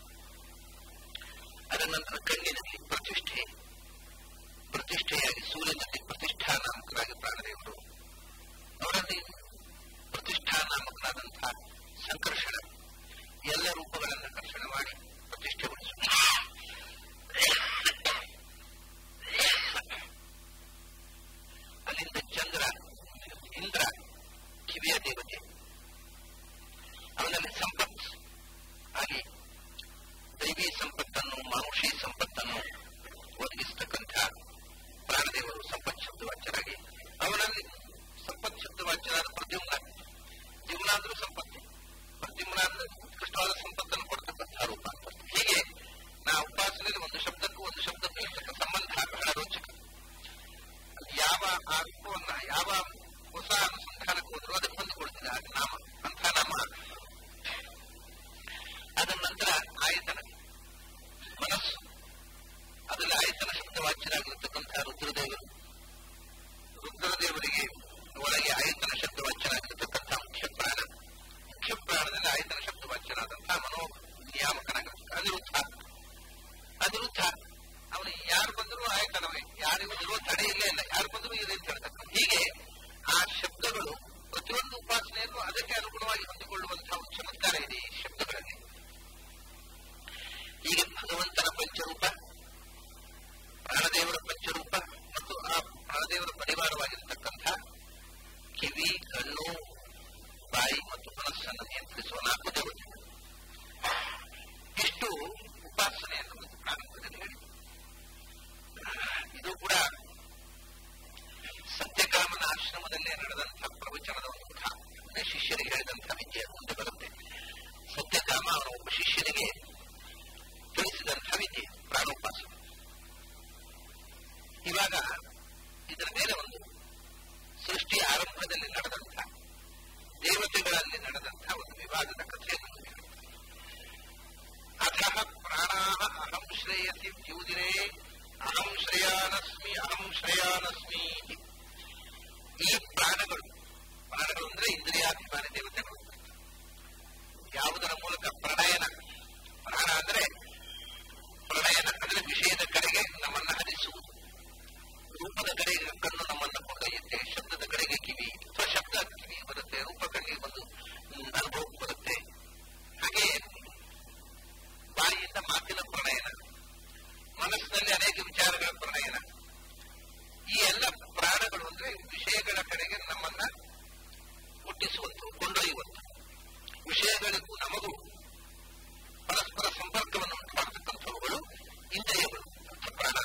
ಅದರ ನಂತರ ಕಣ್ಣಿನಲ್ಲಿ ಪ್ರತಿಷ್ಠೆ ಪ್ರತಿಷ್ಠೆಯಾಗಿ ಸೂರ್ಯನಲ್ಲಿ ಪ್ರತಿಷ್ಠಾ ನಾಮಕರಾಗಿ ಪ್ರಾಣದೇವರು ಅವರಲ್ಲಿ ಪ್ರತಿಷ್ಠಾ ನಾಮಕನಾದಂತಹ ಸಂಕರ್ಷಣ ಎಲ್ಲ ರೂಪಗಳನ್ನು ಕರ್ಷಣ ಮಾಡಿ ಪ್ರತಿಷ್ಠೆಗೊಳಿಸುತ್ತಾರೆ ಅಲ್ಲಿಂದ ಚಂದ್ರ ಇಂದ್ರ ಕಿವಿಯ ದೇವತೆ ಅವನಲ್ಲಿ ಸಂಪತ್ ಆಗಿ ದೈವಿ ಸಂಪತ್ತನ್ನು ಮಾನುಷಿ ಸಂಪತ್ತನ್ನು ಒದಗಿಸತಕ್ಕಂಥ ಪ್ರಾಣದೇವರು ಸಂಪತ್ ಶಬ್ದವಾಚ್ಯರಾಗಿ ಅವನಲ್ಲಿ ಸಂಪತ್ ಶಬ್ದವಾಚ್ಯರಾದ ಪ್ರದ್ಯುಮ್ನ ದ್ಯುಮ್ನ ಅಂದ್ರೂ ಸಂಪತ್ತು ಪ್ರದ್ಯುಮ್ನ ಅಂದ್ರೆ ಉತ್ಕೃಷ್ಟವಾದ ಸಂಪತ್ತನ್ನು ಕೊಡ್ತಕ್ಕಂಥ ರೂಪ ಹೀಗೆ ನಾವು ಉಪಾಸನೆಯಲ್ಲಿ ಒಂದು ಶಬ್ದಕ್ಕೂ ಒಂದು ಶಬ್ದಕ್ಕೂ ಇರ್ತಕ್ಕ ಸಂಬಂಧ ಬಹಳ ರೋಚಕ ಯಾವ ಆ ರೂಪವನ್ನ ಯಾವ ಹೊಸ ಅನುಸಂಧಾನಕ್ಕೆ ಹೋದ್ರು ಅದಕ್ಕೆ ಹೊಂದಿಕೊಳ್ತಿದೆ ಆ ನಾಮ ಅಂಥ ನಾಮ ಅದರ ನಂತರ ಆಯತನ ಮನಸ್ಸು ಅದರಲ್ಲಿ ಆಯತನ ಶಬ್ದವಾಚ್ಯರಾಗಿರತಕ್ಕಂಥ ರುದ್ರದೇವರು ರುದ್ರದೇವರಿಗೆ ಒಳಗೆ ಆಯತನ ಶಬ್ದವಾಚ್ಯರಾಗಿರತಕ್ಕಂಥ ಮುಖ್ಯ ಪ್ರಾಣ ಮುಖ್ಯ ಪ್ರಾಣದಲ್ಲಿ ಆಯತನ ಶಬ್ದವಾಚ್ಯರಾದಂತಹ ಮನೋ ನಿಯಾಮಕನಾಗಿರುತ್ತೆ ಅನಿರುದ್ಧ ಅನಿರುದ್ಧ ಅವನು ಯಾರು ಬಂದರೂ ಆಯತನವೇ ಯಾರಿಗೂ ಇರುವ ತಡೆ ಇಲ್ಲೇ ಇಲ್ಲ ಯಾರು ಬಂದರೂ ಇದೆ ಅಂತ ಹೇಳ್ತಕ್ಕಂಥ ಹೀಗೆ ಆ ಶಬ್ದಗಳು ಪ್ರತಿಯೊಂದು ಉಪಾಸನೆಯನ್ನು ಅದಕ್ಕೆ ಅನುಗುಣವಾಗಿ ಹೊಂದಿಕೊಳ್ಳುವಂತಹ ಒಂದು ಚಮತ್ಕಾರ ಇದೆ ಈ ಶಬ್ದಗಳಲ್ಲಿ ಹೀಗೆ ಭಗವಂತನ ಪಂಚರೂಪ ಪ್ರಾಣದೇವರ ಪಂಚರೂಪ ಮತ್ತು ಆ ಪ್ರಾಣದೇವರ ಪರಿವಾರವಾಗಿರತಕ್ಕಂಥ ಕಿವಿ ಕಣ್ಣು ಬಾಯಿ ಮತ್ತು ಮನಸ್ಸನ್ನು ನಿಯಂತ್ರಿಸುವ ನಾಲ್ಕು ದೇವತೆ ಇಷ್ಟು ಉಪಾಸನೆಯನ್ನು ಒಂದು ಪ್ರಾರಂಭದಲ್ಲಿ ಹೇಳಿ ಇದು ಕೂಡ ಸತ್ಯಕಾಮನ ಆಶ್ರಮದಲ್ಲೇ ನಡೆದಂತಹ ಪ್ರವಚನದ ಒಂದು ಭಾಗ ಅಂದ್ರೆ ಶಿಷ್ಯರಿಗೆ ಹೇಳಿದಂತಹ ವಿದ್ಯೆ ಮುಂದೆ ಬರುತ್ತೆ ಸತ್ಯಕಾಮ ಅವನ ಒಬ್ಬ ಶಿಷ್ಯನಿಗೆ ತಿಳಿಸಿದಂತಹ ವಿದ್ಯೆ ಪ್ರಾಣೋಪಾಸನೆ ಇವಾಗ ಇದರ ಮೇಲೆ ಒಂದು ಸೃಷ್ಟಿಯ ಆರಂಭದಲ್ಲಿ ನಡೆದಂತಹ ದೇವತೆಗಳಲ್ಲಿ ನಡೆದಂತಹ ಒಂದು ವಿವಾದದ ಕಥೆಯನ್ನು ಹೇಳುತ್ತೆ ಅಥ ಪ್ರಾಣಾ ಅಹಂ ಶ್ರೇಯಸಿ ದ್ಯೂದಿರೇ ಅಹಂ ಶ್ರೇಯಾನಸ್ಮಿ ಅಹಂ ಶ್ರೇಯಾನಸ್ಮಿ ಈ ಪ್ರಾಣಗಳು ಪ್ರಾಣಗಳು ಅಂದ್ರೆ ಇಂದ್ರಿಯಾಭಿಮಾನಿ ದೇವತೆಗಳು ಯಾವುದರ ಮೂಲಕ ಪ್ರಣಯನ ಪ್ರಾಣ ಅಂದ್ರೆ ಪ್ರಣಯನ ಅಂದ್ರೆ ವಿಷಯದ ಕಡೆಗೆ ನಮ್ಮನ್ನ ಹರಿಸುವುದು ರೂಪದ ಕಡೆಗೆ ಕಣ್ಣು ನಮ್ಮನ್ನು ಕೊಂಡೊಯ್ಯುತ್ತೆ ಶಬ್ದದ ಕಡೆಗೆ ಕಿವಿ ಅಥವಾ ಶಬ್ದ ಕಿವಿ ಬರುತ್ತೆ ರೂಪ ಕಣ್ಣಿಗೆ ಬಂದು ಅನುಭವ ಬರುತ್ತೆ ಹಾಗೆ ಬಾಯಿಯಿಂದ ಮಾತಿನ ಪ್ರಣಯನ ಮನಸ್ಸಿನಲ್ಲಿ ಅನೇಕ ವಿಚಾರಗಳ ಪ್ರಣಯನ ಈ ಎಲ್ಲ ಪ್ರಾಣಗಳು ಅಂದ್ರೆ ವಿಷಯಗಳ ಕಡೆಗೆ ನಮ್ಮನ್ನ ಮುಟ್ಟಿಸುವಂಥವು ಕೊಂಡೊಯ್ಯುವಂಥವು ವಿಷಯಗಳಿಗೂ ನಮಗೂ ಪರಸ್ಪರ ಸಂಪರ್ಕವನ್ನು ಉಂಟು ಮಾಡತಕ್ಕಂಥವುಗಳು ಇಂದ್ರಿಯಗಳು ಅರ್ಥ ಪ್ರಾಣ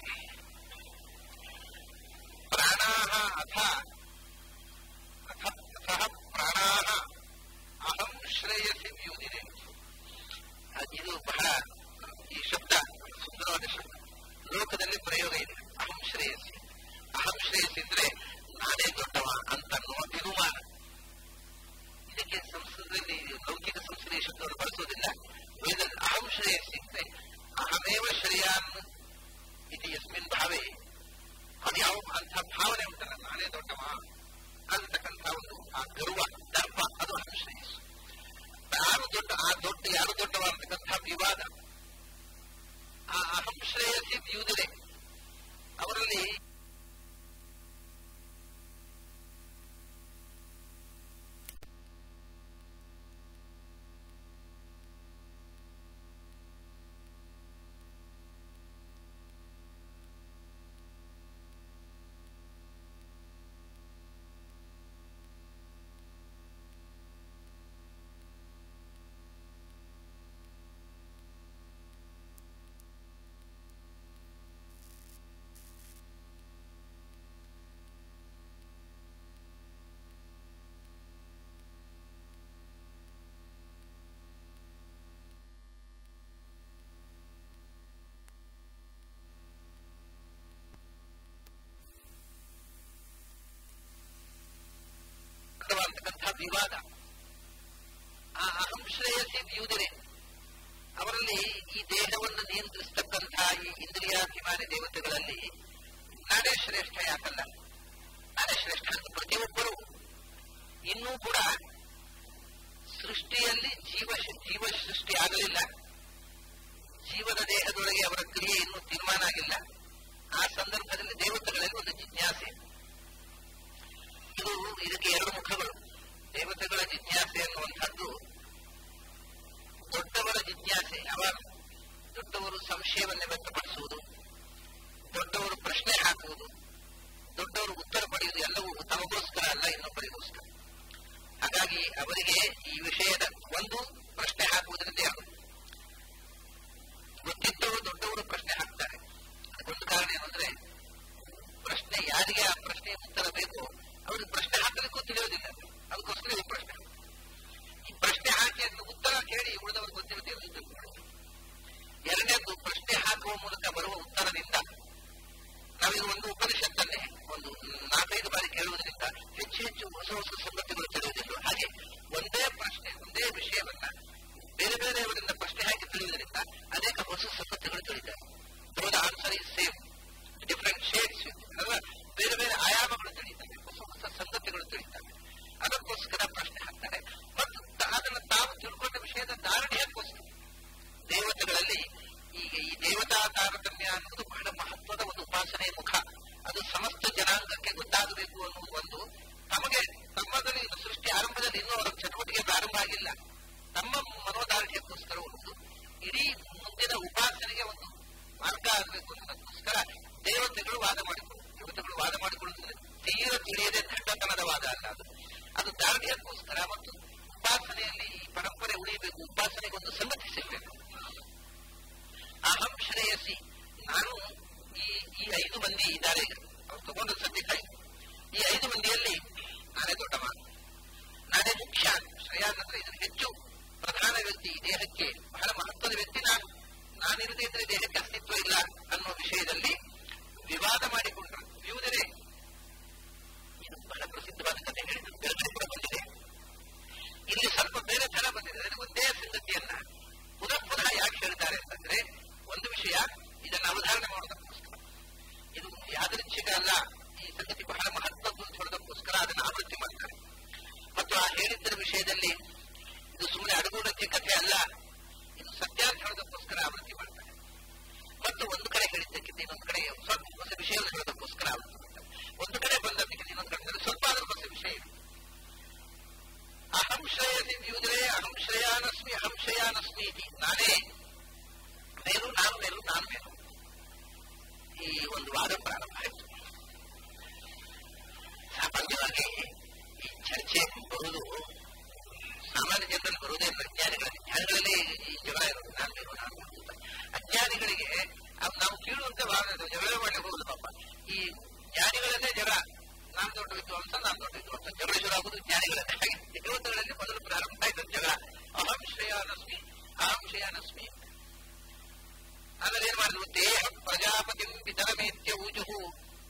ಪ್ರಾಣಾಹ ಅಥ ಅಥ ಅಥ ಪ್ರಾಣಾಹ ಅಹಂ ಶ್ರೇಯಸಿ ವ್ಯೂದಿದೆ ಇದು ಬಹಳ ಈ ಶಬ್ದ ಸುಂದರವಾದ ಶಬ್ದ ಲೋಕದಲ್ಲಿ ಪ್ರಯೋಗ ಇದೆ ಅಹಂ ಶ್ರೇಯಸಿ ಅಹಂ ಶ್ರೇಯಸಿ ಅಂದ್ರೆ ನಾನೇ ದೊಡ್ಡವ ಅಂತ ಅನ್ನುವ ಬಿಗುಮಾನ ಇದಕ್ಕೆ ಸಂಸ್ಕೃತದಲ್ಲಿ ಲೌಕಿಕ ಸಂಸ್ಕೃತಿಯ ಶಬ್ದವನ್ನು ಬಳಸುವುದಿಲ್ಲ ವೇದದಲ್ಲಿ ಅಹಂ ಶ್ರೇಯಸಿ ಅಂದ್ರೆ ಅಹಮೇವ ಶ್ರೇಯಾನ್ ಇದು ಯಸ್ಮಿನ್ ಭಾವೇ ಅದು ಯಾವ ಅಂಥ ಭಾವನೆ ಉಂಟಲ್ಲ ನಾನೇ ದೊಡ್ಡವ ಅಂತಕ್ಕಂಥ ಒಂದು ಆ ಗರ್ವ ದರ್ಪ ಅದು ಅಹಂ ಶ್ರೇಯಸ್ಸು ಯಾರು ದೊಡ್ಡ ಆ ದೊಡ್ಡ ಯಾರು ದೊಡ್ಡವ ಅಂತಕ್ಕಂಥ ವಿವಾದ ಆ ಅಹಂ ಶ್ರೇಯಸಿ ವ್ಯೂದಿದೆ ಅವರಲ್ಲಿ ಅಂತಕ್ಕಂಥ ವಿವಾದ ಆ ಅಹಂ ಶ್ರೇಯಸಿ ವ್ಯೂದಿರೆ ಅವರಲ್ಲಿ ಈ ದೇಹವನ್ನು ನಿಯಂತ್ರಿಸತಕ್ಕಂಥ ಈ ಇಂದ್ರಿಯಾಭಿಮಾನಿ ದೇವತೆಗಳಲ್ಲಿ ಶ್ರೇಷ್ಠ ಯಾಕಲ್ಲ ನಾನೇ ಶ್ರೇಷ್ಠ ಅಂತ ಪ್ರತಿಯೊಬ್ಬರು ಇನ್ನೂ ಕೂಡ ಸೃಷ್ಟಿಯಲ್ಲಿ ಜೀವ ಜೀವ ಸೃಷ್ಟಿ ಆಗಲಿಲ್ಲ ಜೀವದ ದೇಹದೊಳಗೆ ಅವರ ಕ್ರಿಯೆ ಇನ್ನೂ ತೀರ್ಮಾನ ಆಗಿಲ್ಲ ಆ ಸಂದರ್ಭದಲ್ಲಿ ದೇವತೆಗಳಲ್ಲಿ ಒಂದು ಜಿಜ್ಞಾಸೆ ಇದು ಇದಕ್ಕೆ ಎರಡು ಮುಖಗಳು ದೇವತೆಗಳ ಜಿಜ್ಞಾಸೆ ಅನ್ನುವಂಥದ್ದು ದೊಡ್ಡವರ ಜಿಜ್ಞಾಸೆ ಯಾವಾಗ ದೊಡ್ಡವರು ಸಂಶಯವನ್ನೇ ವ್ಯಕ್ತಪಡಿಸುವುದು ದೊಡ್ಡವರು ಪ್ರಶ್ನೆ ಹಾಕುವುದು ದೊಡ್ಡವರು ಉತ್ತರ ಪಡೆಯುವುದು ಎಲ್ಲವೂ ತಮಗೋಸ್ಕರ ಅಲ್ಲ ಇನ್ನೊಬ್ಬರಿಗೋಸ್ಕರ ಹಾಗಾಗಿ ಅವರಿಗೆ ಈ ವಿಷಯದ ಒಂದು ಪ್ರಶ್ನೆ ಹಾಕುವುದರಿಂದ ಎರಡು ಗೊತ್ತಿದ್ದವರು ದೊಡ್ಡವರು ಪ್ರಶ್ನೆ ಹಾಕ್ತಾರೆ ಅದಕ್ಕೊಂದು ಕಾರಣ ಏನಂದ್ರೆ ಪ್ರಶ್ನೆ ಯಾರಿಗೆ ಆ ಪ್ರಶ್ನೆಯ ಉತ್ತರ ಬೇಕು ಅವ್ರಿಗೆ ಪ್ರಶ್ನೆ ಹಾಕಲಿಕ್ಕೂ ತಿಳಿಯೋದಿಲ್ಲ ಅದಕ್ಕೋಸ್ಕರ ಈ ಪ್ರಶ್ನೆ ಈ ಪ್ರಶ್ನೆ ಹಾಕಿ ಅದಕ್ಕೆ ಉತ್ತರ ಕೇಳಿ ಉಳಿದವರು ಗೊತ್ತಿರುತ್ತೆ ಎಂದು ತಿಳ್ಕೊಳ್ಳಿ ಎರಡನೇದು ಪ್ರಶ್ನೆ ಹಾಕುವ ಮೂಲಕ ಬರುವ ಉತ್ತರದಿಂದ ನಾವೀಗ ಒಂದು ಉಪನಿಷತ್ತನ್ನೇ ಒಂದು ನಾಲ್ಕೈದು ಬಾರಿ ಕೇಳುವುದರಿಂದ ಹೆಚ್ಚು ಹೆಚ್ಚು ಹೊಸ ಹೊಸ ಸಂಗತಿಗಳು ತಿಳಿಯುವುದಿಲ್ಲ ಹಾಗೆ ಒಂದೇ ಪ್ರಶ್ನೆ ಒಂದೇ ವಿಷಯವನ್ನ ಬೇರೆ ಬೇರೆಯವರಿಂದ ಪ್ರಶ್ನೆ ಹಾಕಿ ತಿಳಿಯುವುದರಿಂದ ಅನೇಕ ಹೊಸ ಸಂಗತಿಗಳು ತಿಳಿತಾರೆ the answer is same different shades ಅಲ್ವಾ ಬೇರೆ ಬೇರೆ ಆಯಾಮಗಳು ತಿಳಿಯುತ್ತವೆ ಹೊಸ ಹೊಸ ಸಂಗತಿಗಳು ತಿಳಿಯುತ್ತವೆ ಅದಕ್ಕೋಸ್ಕರ ಪ್ರಶ್ನೆ ಹಾಕ್ತಾರೆ ಮತ್ತು ಅದನ್ನು ತಾವು ತಿಳ್ಕೊಂಡ ವಿಷಯದ ಧಾರಣೆಯಕ್ಕೋಸ್ಕರ ದೇವತೆಗಳಲ್ಲಿ ಈಗ ಈ ದೇವತಾ ತಾರತಮ್ಯ ಅನ್ನೋದು ಬಹಳ ಮಹತ್ವದ ಒಂದು ಉಪಾಸನೆಯ ಮುಖ ಅದು ಸಮಸ್ತ ಜನಾಂಗಕ್ಕೆ ಗೊತ್ತಾಗಬೇಕು ಅನ್ನುವುದು ಒಂದು ತಮಗೆ ತಮ್ಮದಲ್ಲಿ ಸೃಷ್ಟಿ ಆರಂಭದಲ್ಲಿ ಇನ್ನೂ ಅವರ ಚಟುವಟಿಕೆ ಪ್ರಾರಂಭ ಆಗಿಲ್ಲ ತಮ್ಮ ಮನೋದಾರ್ಢ್ಯಕ್ಕೋಸ್ಕರ ಒಂದು ಇಡೀ ಮುಂದಿನ ಉಪಾಸನೆಗೆ ಒಂದು ಮಾರ್ಗ ಆಗಬೇಕು ಅನ್ನೋದಕ್ಕೋಸ್ಕರ ದೇವತೆಗಳು ವಾದ ಮಾಡಿಕೊಳ್ಳು ದೇವತೆಗಳು ವಾದ ಮಾಡಿಕೊಳ್ಳುವುದರಿಂದ ತೀರ ತಿಳಿಯದೆ ದಡ್ಡತನದ ವಾದ ಅಲ್ಲ ಅದು ಅದು ದಾರ್ಢ್ಯಕ್ಕೋಸ್ಕರ ಮತ್ತು ಉಪಾಸನೆಯಲ್ಲಿ ಈ ಪರಂಪರೆ ಉಳಿಯಬೇಕು ಉಪಾಸನೆಗೆ ಒಂದು ಸಂಗತಿ ಸಿಗಬೇಕು ಅಹಂ ಶ್ರೇಯಸಿ ನಾನು ಈ ಈ ಐದು ಮಂದಿ ಇದ್ದಾರೆ ಈಗ ಅವ್ರು ತಗೊಂಡು ಸದ್ಯಕ್ಕಾಯಿ ಈ ಐದು ಮಂದಿಯಲ್ಲಿ ನಾನೇ ದೊಡ್ಡ ಮಾತು ನಾನೇ ಮುಖ್ಯ ಶ್ರೇಯ ಅಂದ್ರೆ ಇದನ್ನು ಹೆಚ್ಚು ಪ್ರಧಾನ ವ್ಯಕ್ತಿ ಈ ದೇಹಕ್ಕೆ ಬಹಳ ಮಹತ್ವದ ವ್ಯಕ್ತಿ ನಾನು ನಾನಿರದೇ ಇದ್ರೆ ದೇಹಕ್ಕೆ ಅಸ್ತಿತ್ವ ಇಲ್ಲ ಅನ್ನೋ ವಿಷಯದಲ್ಲಿ ವಿವಾದ ಮಾಡಿಕೊಂಡ್ರು ವಿವುದರೆ ಇದು ಬಹಳ ಪ್ರಸಿದ್ಧವಾದ ಕಥೆ ಹೇಳಿದ್ರು ಬೆಳಗಡೆ ಕೂಡ ಬಂದಿದೆ ಇಲ್ಲಿ ಸ್ವಲ್ಪ ಬೇರೆ ತರ ಬಂದಿದೆ ಅದಕ್ಕೆ ಒಂದೇ ಸಂಗತಿಯನ್ನ ಪುನಃ ಪುನಃ ಯಾಕೆ ಹೇಳ್ತಾರೆ ಅಂತಂದ್ರೆ ಒಂದು ವಿಷಯ ಇದನ್ನು ಅವಧಾರಣೆ ಮಾಡೋದಕ್ಕೋಸ್ಕರ ಇದು ಯಾದೃಚ್ಛಿಕ ಅಲ್ಲ ಈ ಸಂಗತಿ ಬಹಳ ಮಹತ್ವದ್ದು ಅಂತ ಹೇಳೋದಕ್ಕೋಸ್ಕರ ಅದನ್ನು ಆವೃತ್ತಿ ಮಾಡ್ತಾರೆ ಮತ್ತು ಆ ಹೇಳಿದ್ದರ ವಿಷಯದಲ್ಲಿ ಇದು ಸುಮ್ಮನೆ ಅಡಗುಡಕ್ಕೆ ಕಥೆ ಅಲ್ಲ ಇದು ಸತ್ಯ ಅಂತ ಹೇಳೋದಕ್ಕೋಸ್ಕರ ಆವೃತ್ತಿ ಮಾಡ್ತಾರೆ ಮತ್ತು ಒಂದು ಕಡೆ ಹೇಳಿದ್ದಕ್ಕಿಂತ ಇನ್ನೊಂದು ಕಡೆ ಸ್ವಲ್ಪ ಹೊಸ ವಿಷಯವನ್ನು ಹೇಳೋದಕ್ಕೋಸ್ಕರ ಆವೃತ್ತಿ ಮಾಡ್ತಾರೆ ಒಂದು ಕಡೆ ಬಂದದ್ದಕ್ಕಿಂತ ಇನ್ನೊಂದು ಕಡೆ ಸ್ವಲ್ಪ ಆದ್ರೂ ಹೊಸ ವಿಷಯ ಇದೆ ಅಹಂ ಶ್ರೇಯಸಿ ವಿಯುದ್ರೆ ಅಹಂ ಶ್ರೇಯಾನಸ್ಮಿ ಅಹಂ ಶ್ರೇಯಾನಸ್ಮಿ ಇತಿ ನಾನೇ ಮೇಲು ನಾನು ಮೇಲು ನಾನು ಮೇಲು ಈ ಒಂದು ವಾದ ಪ್ರಾರಂಭ ಆಯಿತು ಸಾಮಾನ್ಯವಾಗಿ ಈ ಚರ್ಚೆ ಬರುವುದು ಸಾಮಾನ್ಯ ಜನರಲ್ಲಿ ಬರುವುದೇ ಇಲ್ಲ ಅಜ್ಞಾನಿಗಳ ಜ್ಞಾನಿಗಳಲ್ಲಿ ಈ ಜಗಳ ಇರೋದು ನಾನು ಮೇಲು ನಾನು ಮೇಲು ಅಂತ ಅಜ್ಞಾನಿಗಳಿಗೆ ನಾವು ಕೀಳುವಂತೆ ಜಗಳ ಮಾಡಿ ಹೋಗುದು ಪಾಪ ಈ ಜ್ಞಾನಿಗಳನ್ನೇ ಜಗಳ ನಾನು ದೊಡ್ಡ ವಿದ್ವಾಂಸ ನಾನು ದೊಡ್ಡ ವಿದ್ವಾಂಸ ಜಗಳ ಶುರು ಆಗುವುದು ಜ್ಞಾನಿಗಳನ್ನೇ ಹಾಗೆ ದೇವತೆಗಳಲ್ಲಿ ಮೊದಲು ಪ್ರಾರಂಭ ಆಯ್ತು ಜಗಳ ಅಹಂ ಶ್ರೇಯಾನಸ್ಮಿ ಅಹಂ ಶ್ರೇಯಾನಸ್ಮಿ ಆಮೇಲೆ ಏನ್ ಮಾಡಿದ್ರು ದೇಹ ಪ್ರಜಾಪತಿ ಪಿತರಮೇತ್ಯ ಊಜುಹು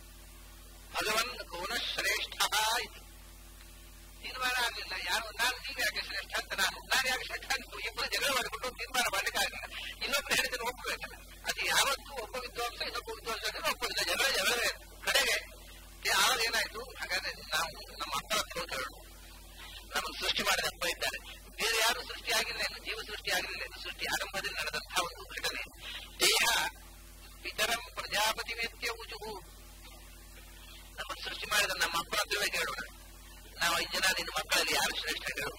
ಭಗವನ್ ಕೌನ ಶ್ರೇಷ್ಠ ಇದು ತೀರ್ಮಾನ ಆಗಲಿಲ್ಲ ಯಾರು ನಾನು ನೀವು ಯಾಕೆ ಶ್ರೇಷ್ಠ ಅಂತ ನಾನು ನಾನು ಯಾಕೆ ಶ್ರೇಷ್ಠ ಅಂತ ಇಬ್ಬರು ಜಗಳ ಮಾಡಿಕೊಂಡು ತೀರ್ಮಾನ ಮಾಡ್ಲಿಕ್ಕೆ ಆಗಲಿಲ್ಲ ಇನ್ನೊಬ್ರು ಹೇಳಿದ್ರೆ ಒಪ್ಪಬೇಕಲ್ಲ ಅದು ಯಾವತ್ತೂ ಒಬ್ಬ ವಿದ್ವಾಂಸ ಇನ್ನೊಬ್ಬ ವಿದ್ವಾಂಸ ಒಪ್ಪದಿಲ್ಲ ಜಗಳ ಜಗಳವೇ ಕಡೆಗೆ ಆವಾಗ ಏನಾಯ್ತು ಹಾಗಾದ್ರೆ ನಾವು ನಮ್ಮ ಅಪ್ಪರ ಹತ್ರ ನಮ್ಮನ್ನು ಸೃಷ್ಟಿ ಮಾಡಿದ ಅಪ್ಪ ಇದ್ದಾರೆ ಬೇರೆ ಯಾರು ಸೃಷ್ಟಿ ಆಗಿಲ್ಲ ಎಂದು ಜೀವ ಸೃಷ್ಟಿ ಆಗಲಿಲ್ಲ ಎಂದು ಸೃಷ್ಟಿ ಆರಂಭದಲ್ಲಿ ನಡೆದಂತಹ ಒಂದು ಘಟನೆ ದೇಹ ಪಿತರಂ ಪ್ರಜಾಪತಿ ವೇತ್ಯ ಉಜುಹು ನಮ್ಮನ್ನು ಸೃಷ್ಟಿ ಮಾಡಿದ ನಮ್ಮ ಅಪ್ಪ ಹತ್ರವೇ ಕೇಳೋಣ ನಾವು ಐದು ಜನ ನಿನ್ನ ಮಕ್ಕಳಲ್ಲಿ ಯಾರು ಶ್ರೇಷ್ಠ ಹೇಳು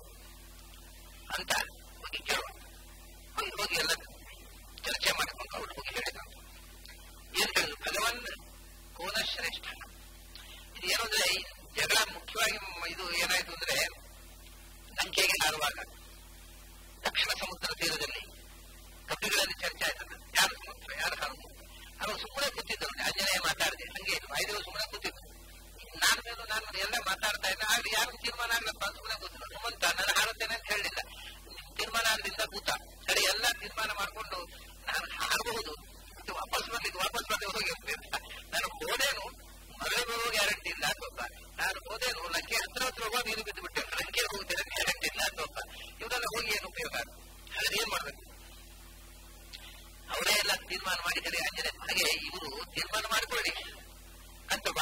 ಅಂತ ಹೋಗಿ ಕೇಳುವ ಹೋಗಿ ಹೋಗಿ ಎಲ್ಲ ಚರ್ಚೆ ಮಾಡಿಕೊಂಡು ಅವ್ರು ಹೋಗಿ ಹೇಳಿದ್ರು ಏನ್ ಹೇಳಿದ್ರು ಭಗವನ್ ಕೋನ ಶ್ರೇಷ್ಠ ಇದು ಏನು ಅಂದ್ರೆ ಜಗಳ ಮುಖ್ಯವಾಗಿ ಇದು ಏನಾಯ್ತು ಅಂದ್ರೆ ಲಂಕೆಗೆ ಹಾರುವಾಗ ದಕ್ಷಿಣ ಸಮುದ್ರ ತೀರದಲ್ಲಿ ಕಪಿಗಳಲ್ಲಿ ಚರ್ಚೆ ಆಯ್ತದ ಯಾರು ಸಮುದ್ರ ಯಾರು ಹಾರುದು ಅವರು ಸುಮ್ಮನೆ ಕೂತಿದ್ದರು ಆಂಜನೇಯ ಮಾತಾಡಿದೆ ಹಂಗೆ ಐದು ಸುಮ್ಮನೆ ಕೂತಿದ್ರು ನಾನು ಮೇಲೂ ನಾನು ಎಲ್ಲ ಮಾತಾಡ್ತಾ ಇದ್ದೆ ಆದ್ರೆ ಯಾರು ತೀರ್ಮಾನ ಆಗ್ಲಪ್ಪ ಸುಮ್ಮನೆ ಕೂತಿದ್ರು ಸುಮಂತ ನಾನು ಹಾರುತ್ತೇನೆ ಅಂತ ಹೇಳಿಲ್ಲ ತೀರ್ಮಾನ ಆಗದಿಂದ ಕೂತ ಸರಿ ಎಲ್ಲ ತೀರ್ಮಾನ ಮಾಡ್ಕೊಂಡು ನಾನು ಹಾರಬಹುದು ಮತ್ತೆ ವಾಪಸ್ ಬರ್ಲಿಕ್ಕೆ ವಾಪಸ್ ಬರ್ಲಿಕ್ಕೆ ಹೋಗಿ ನಾನು ಹೋದೇನು ಮರಳಿ ಬರುವ ಗ್ಯಾರಂಟಿ ಇಲ್ಲ ಅಂತ ನಾನು ಹೋದೇನು ಲಂಕೆ ಹತ್ರ ಹತ್ರ ಹೋಗುವಾಗ ನೀನು ಬಿದ್ದು ಬಿಟ್ಟೆ ಲಂಕೆ ಹೋಗ್ತೇನೆ ಗ್ಯಾರಂಟಿ ಇಲ್ಲ ಅಂತ ಇವರೆಲ್ಲ ಹೋಗಿ ಏನು ಉಪಯೋಗ ಹಾಗಾದ್ರೆ ಏನ್ ಮಾಡ್ಬೇಕು ಅವರೇ ಎಲ್ಲ ತೀರ್ಮಾನ ಮಾಡಿದರೆ ಆಂಜನೇಯ ಹಾಗೆ ಇವರು ತೀರ್ಮಾನ ಮಾಡಿಕೊಳ್ಳಿ ಅಂತ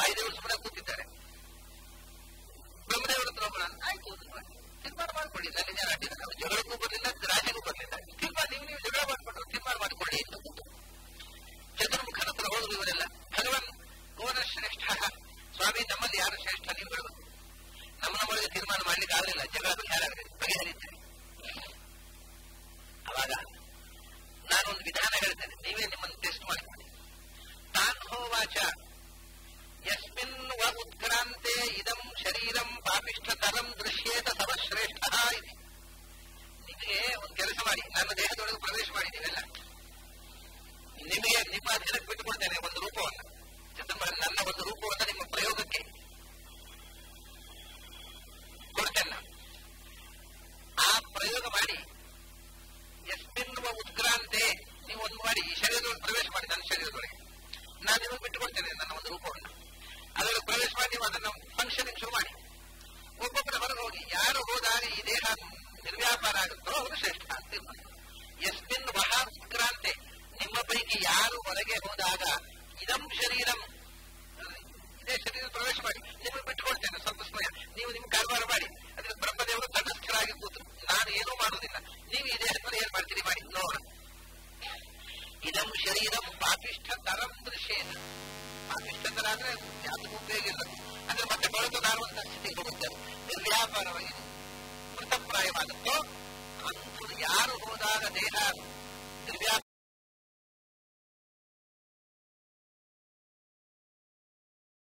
ಶ್ರೇಷ್ಠ ಸ್ವಾಮಿ ನಮ್ಮಲ್ಲಿ ಯಾರು ಶ್ರೇಷ್ಠ ನೀವು ಹೇಳಬೇಕು ನಮ್ಮ ನಮ್ಮೊಳಗೆ ತೀರ್ಮಾನ ಮಾಡ್ಲಿಕ್ಕೆ ಆಗಲಿಲ್ಲ ಜಗಳ ಯಾರಾಗಲಿ ಬಗೆಹರಿತೇವೆ ಅವಾಗ ನಾನೊಂದು ವಿಧಾನ ಹೇಳ್ತೇನೆ ನೀವೇ ನಿಮ್ಮನ್ನು ಟೆಸ್ಟ್ ಮಾಡಿಕೊಳ್ಳಿ ತಾನ್ ಹೋವಾಚ ಯಸ್ಮಿನ್ ವ ಉತ್ಕ್ರಾಂತೆ ಇದಂ ಶರೀರಂ ಪಾಪಿಷ್ಠತರಂ ದೃಶ್ಯೇತ ಸರ್ವಶ್ರೇಷ್ಠ ಇದೆ ನಿಮಗೆ ಒಂದು ಕೆಲಸ ಮಾಡಿ ನನ್ನ ದೇಹದೊಳಗೆ ಪ್ರವೇಶ ಮಾಡಿ ನೀವೆಲ್ಲ ನಿಮಗೆ ನಿಮ್ಮ ಅಧೀನಕ್ಕೆ ಬಿಟ್ಟುಕೊಡ್ತೇನೆ ಒಂದು ರೂಪವನ್ನು ಚತುರ್ಮ ನನ್ನ ಒಂದು ರೂಪವನ್ನು ನಿಮ್ಮ ಪ್ರಯೋಗಕ್ಕೆ ಕೊಡ್ತೇನೆ ನಾನು ಆ ಪ್ರಯೋಗ ಮಾಡಿ ಎಸ್ಮಿನ್ನುವ ಉತ್ಕ್ರಾಂತೆ ನೀವು ಒಂದು ಮಾಡಿ ಈ ಶರೀರದೊಳಗೆ ಪ್ರವೇಶ ಮಾಡಿ ನನ್ನ ಶರೀರದೊಳಗೆ ನಾನು ನಿಮಗೆ ಬಿಟ್ಟುಕೊಡ್ತೇನೆ ನನ್ನ ಒಂದು ರೂಪವನ್ನು ಅದರೊಳಗೆ ಪ್ರವೇಶ ಮಾಡಿ ನೀವು ಅದನ್ನು ಫಂಕ್ಷನಿಂಗ್ ಶುರು ಮಾಡಿ ಒಬ್ಬೊಬ್ಬರ ಹೊರಗೆ ಹೋಗಿ ಯಾರು ಹೋದಾಗ ಈ ದೇಹ ನಿರ್ವ್ಯಾಪಾರ ಆಗುತ್ತೋ ಅವರು ಶ್ರೇಷ್ಠ ಅಂತ ತೀರ್ಮಾನ ಎಸ್ಮಿನ್ ವಹ ಉತ್ಕ್ರಾಂತೆ ನಿಮ್ಮ ಪೈಕಿ ಯಾರು ಹೊರಗೆ ಹೋದಾಗ ಇದಂ ಶರೀರಂ ಇದೇ ಶರೀರ ಪ್ರವೇಶ ಮಾಡಿ ನಿಮಗೆ ಬಿಟ್ಟುಕೊಡ್ತೇನೆ ಸ್ವಲ್ಪ ಸಮಯ ನೀವು ನಿಮ್ಮ ಕಾರವಾರ ಮಾಡಿ ಅದ್ರ ಬ್ರಹ್ಮದೇವರು ತಟಸ್ಥರಾಗಿ ಕೂತು ನಾನು ಏನೂ ಮಾಡುವುದಿಲ್ಲ ನೀವು ಈ ದೇಹದಲ್ಲಿ ಏನ್ ಮಾಡ್ತೀರಿ ಮಾಡಿ ನೋಡೋಣ ಇದಂ ಶರೀರಂ ಪಾಪಿಷ್ಠ ತರಂ ದೃಶ್ಯೇನ ಪಾಪಿಷ್ಠತರ ಅಂದ್ರೆ ಯಾವುದು ಉಪಯೋಗ ಇಲ್ಲ ಅಂದ್ರೆ ಮತ್ತೆ ಕೊಳತು ನಾರುವಂತ ಸ್ಥಿತಿಗೆ ಹೋಗುತ್ತೆ ನಿರ್ವ್ಯಾಪಾರವಾಗಿ ಮೃತಪ್ರಾಯವಾಗುತ್ತೋ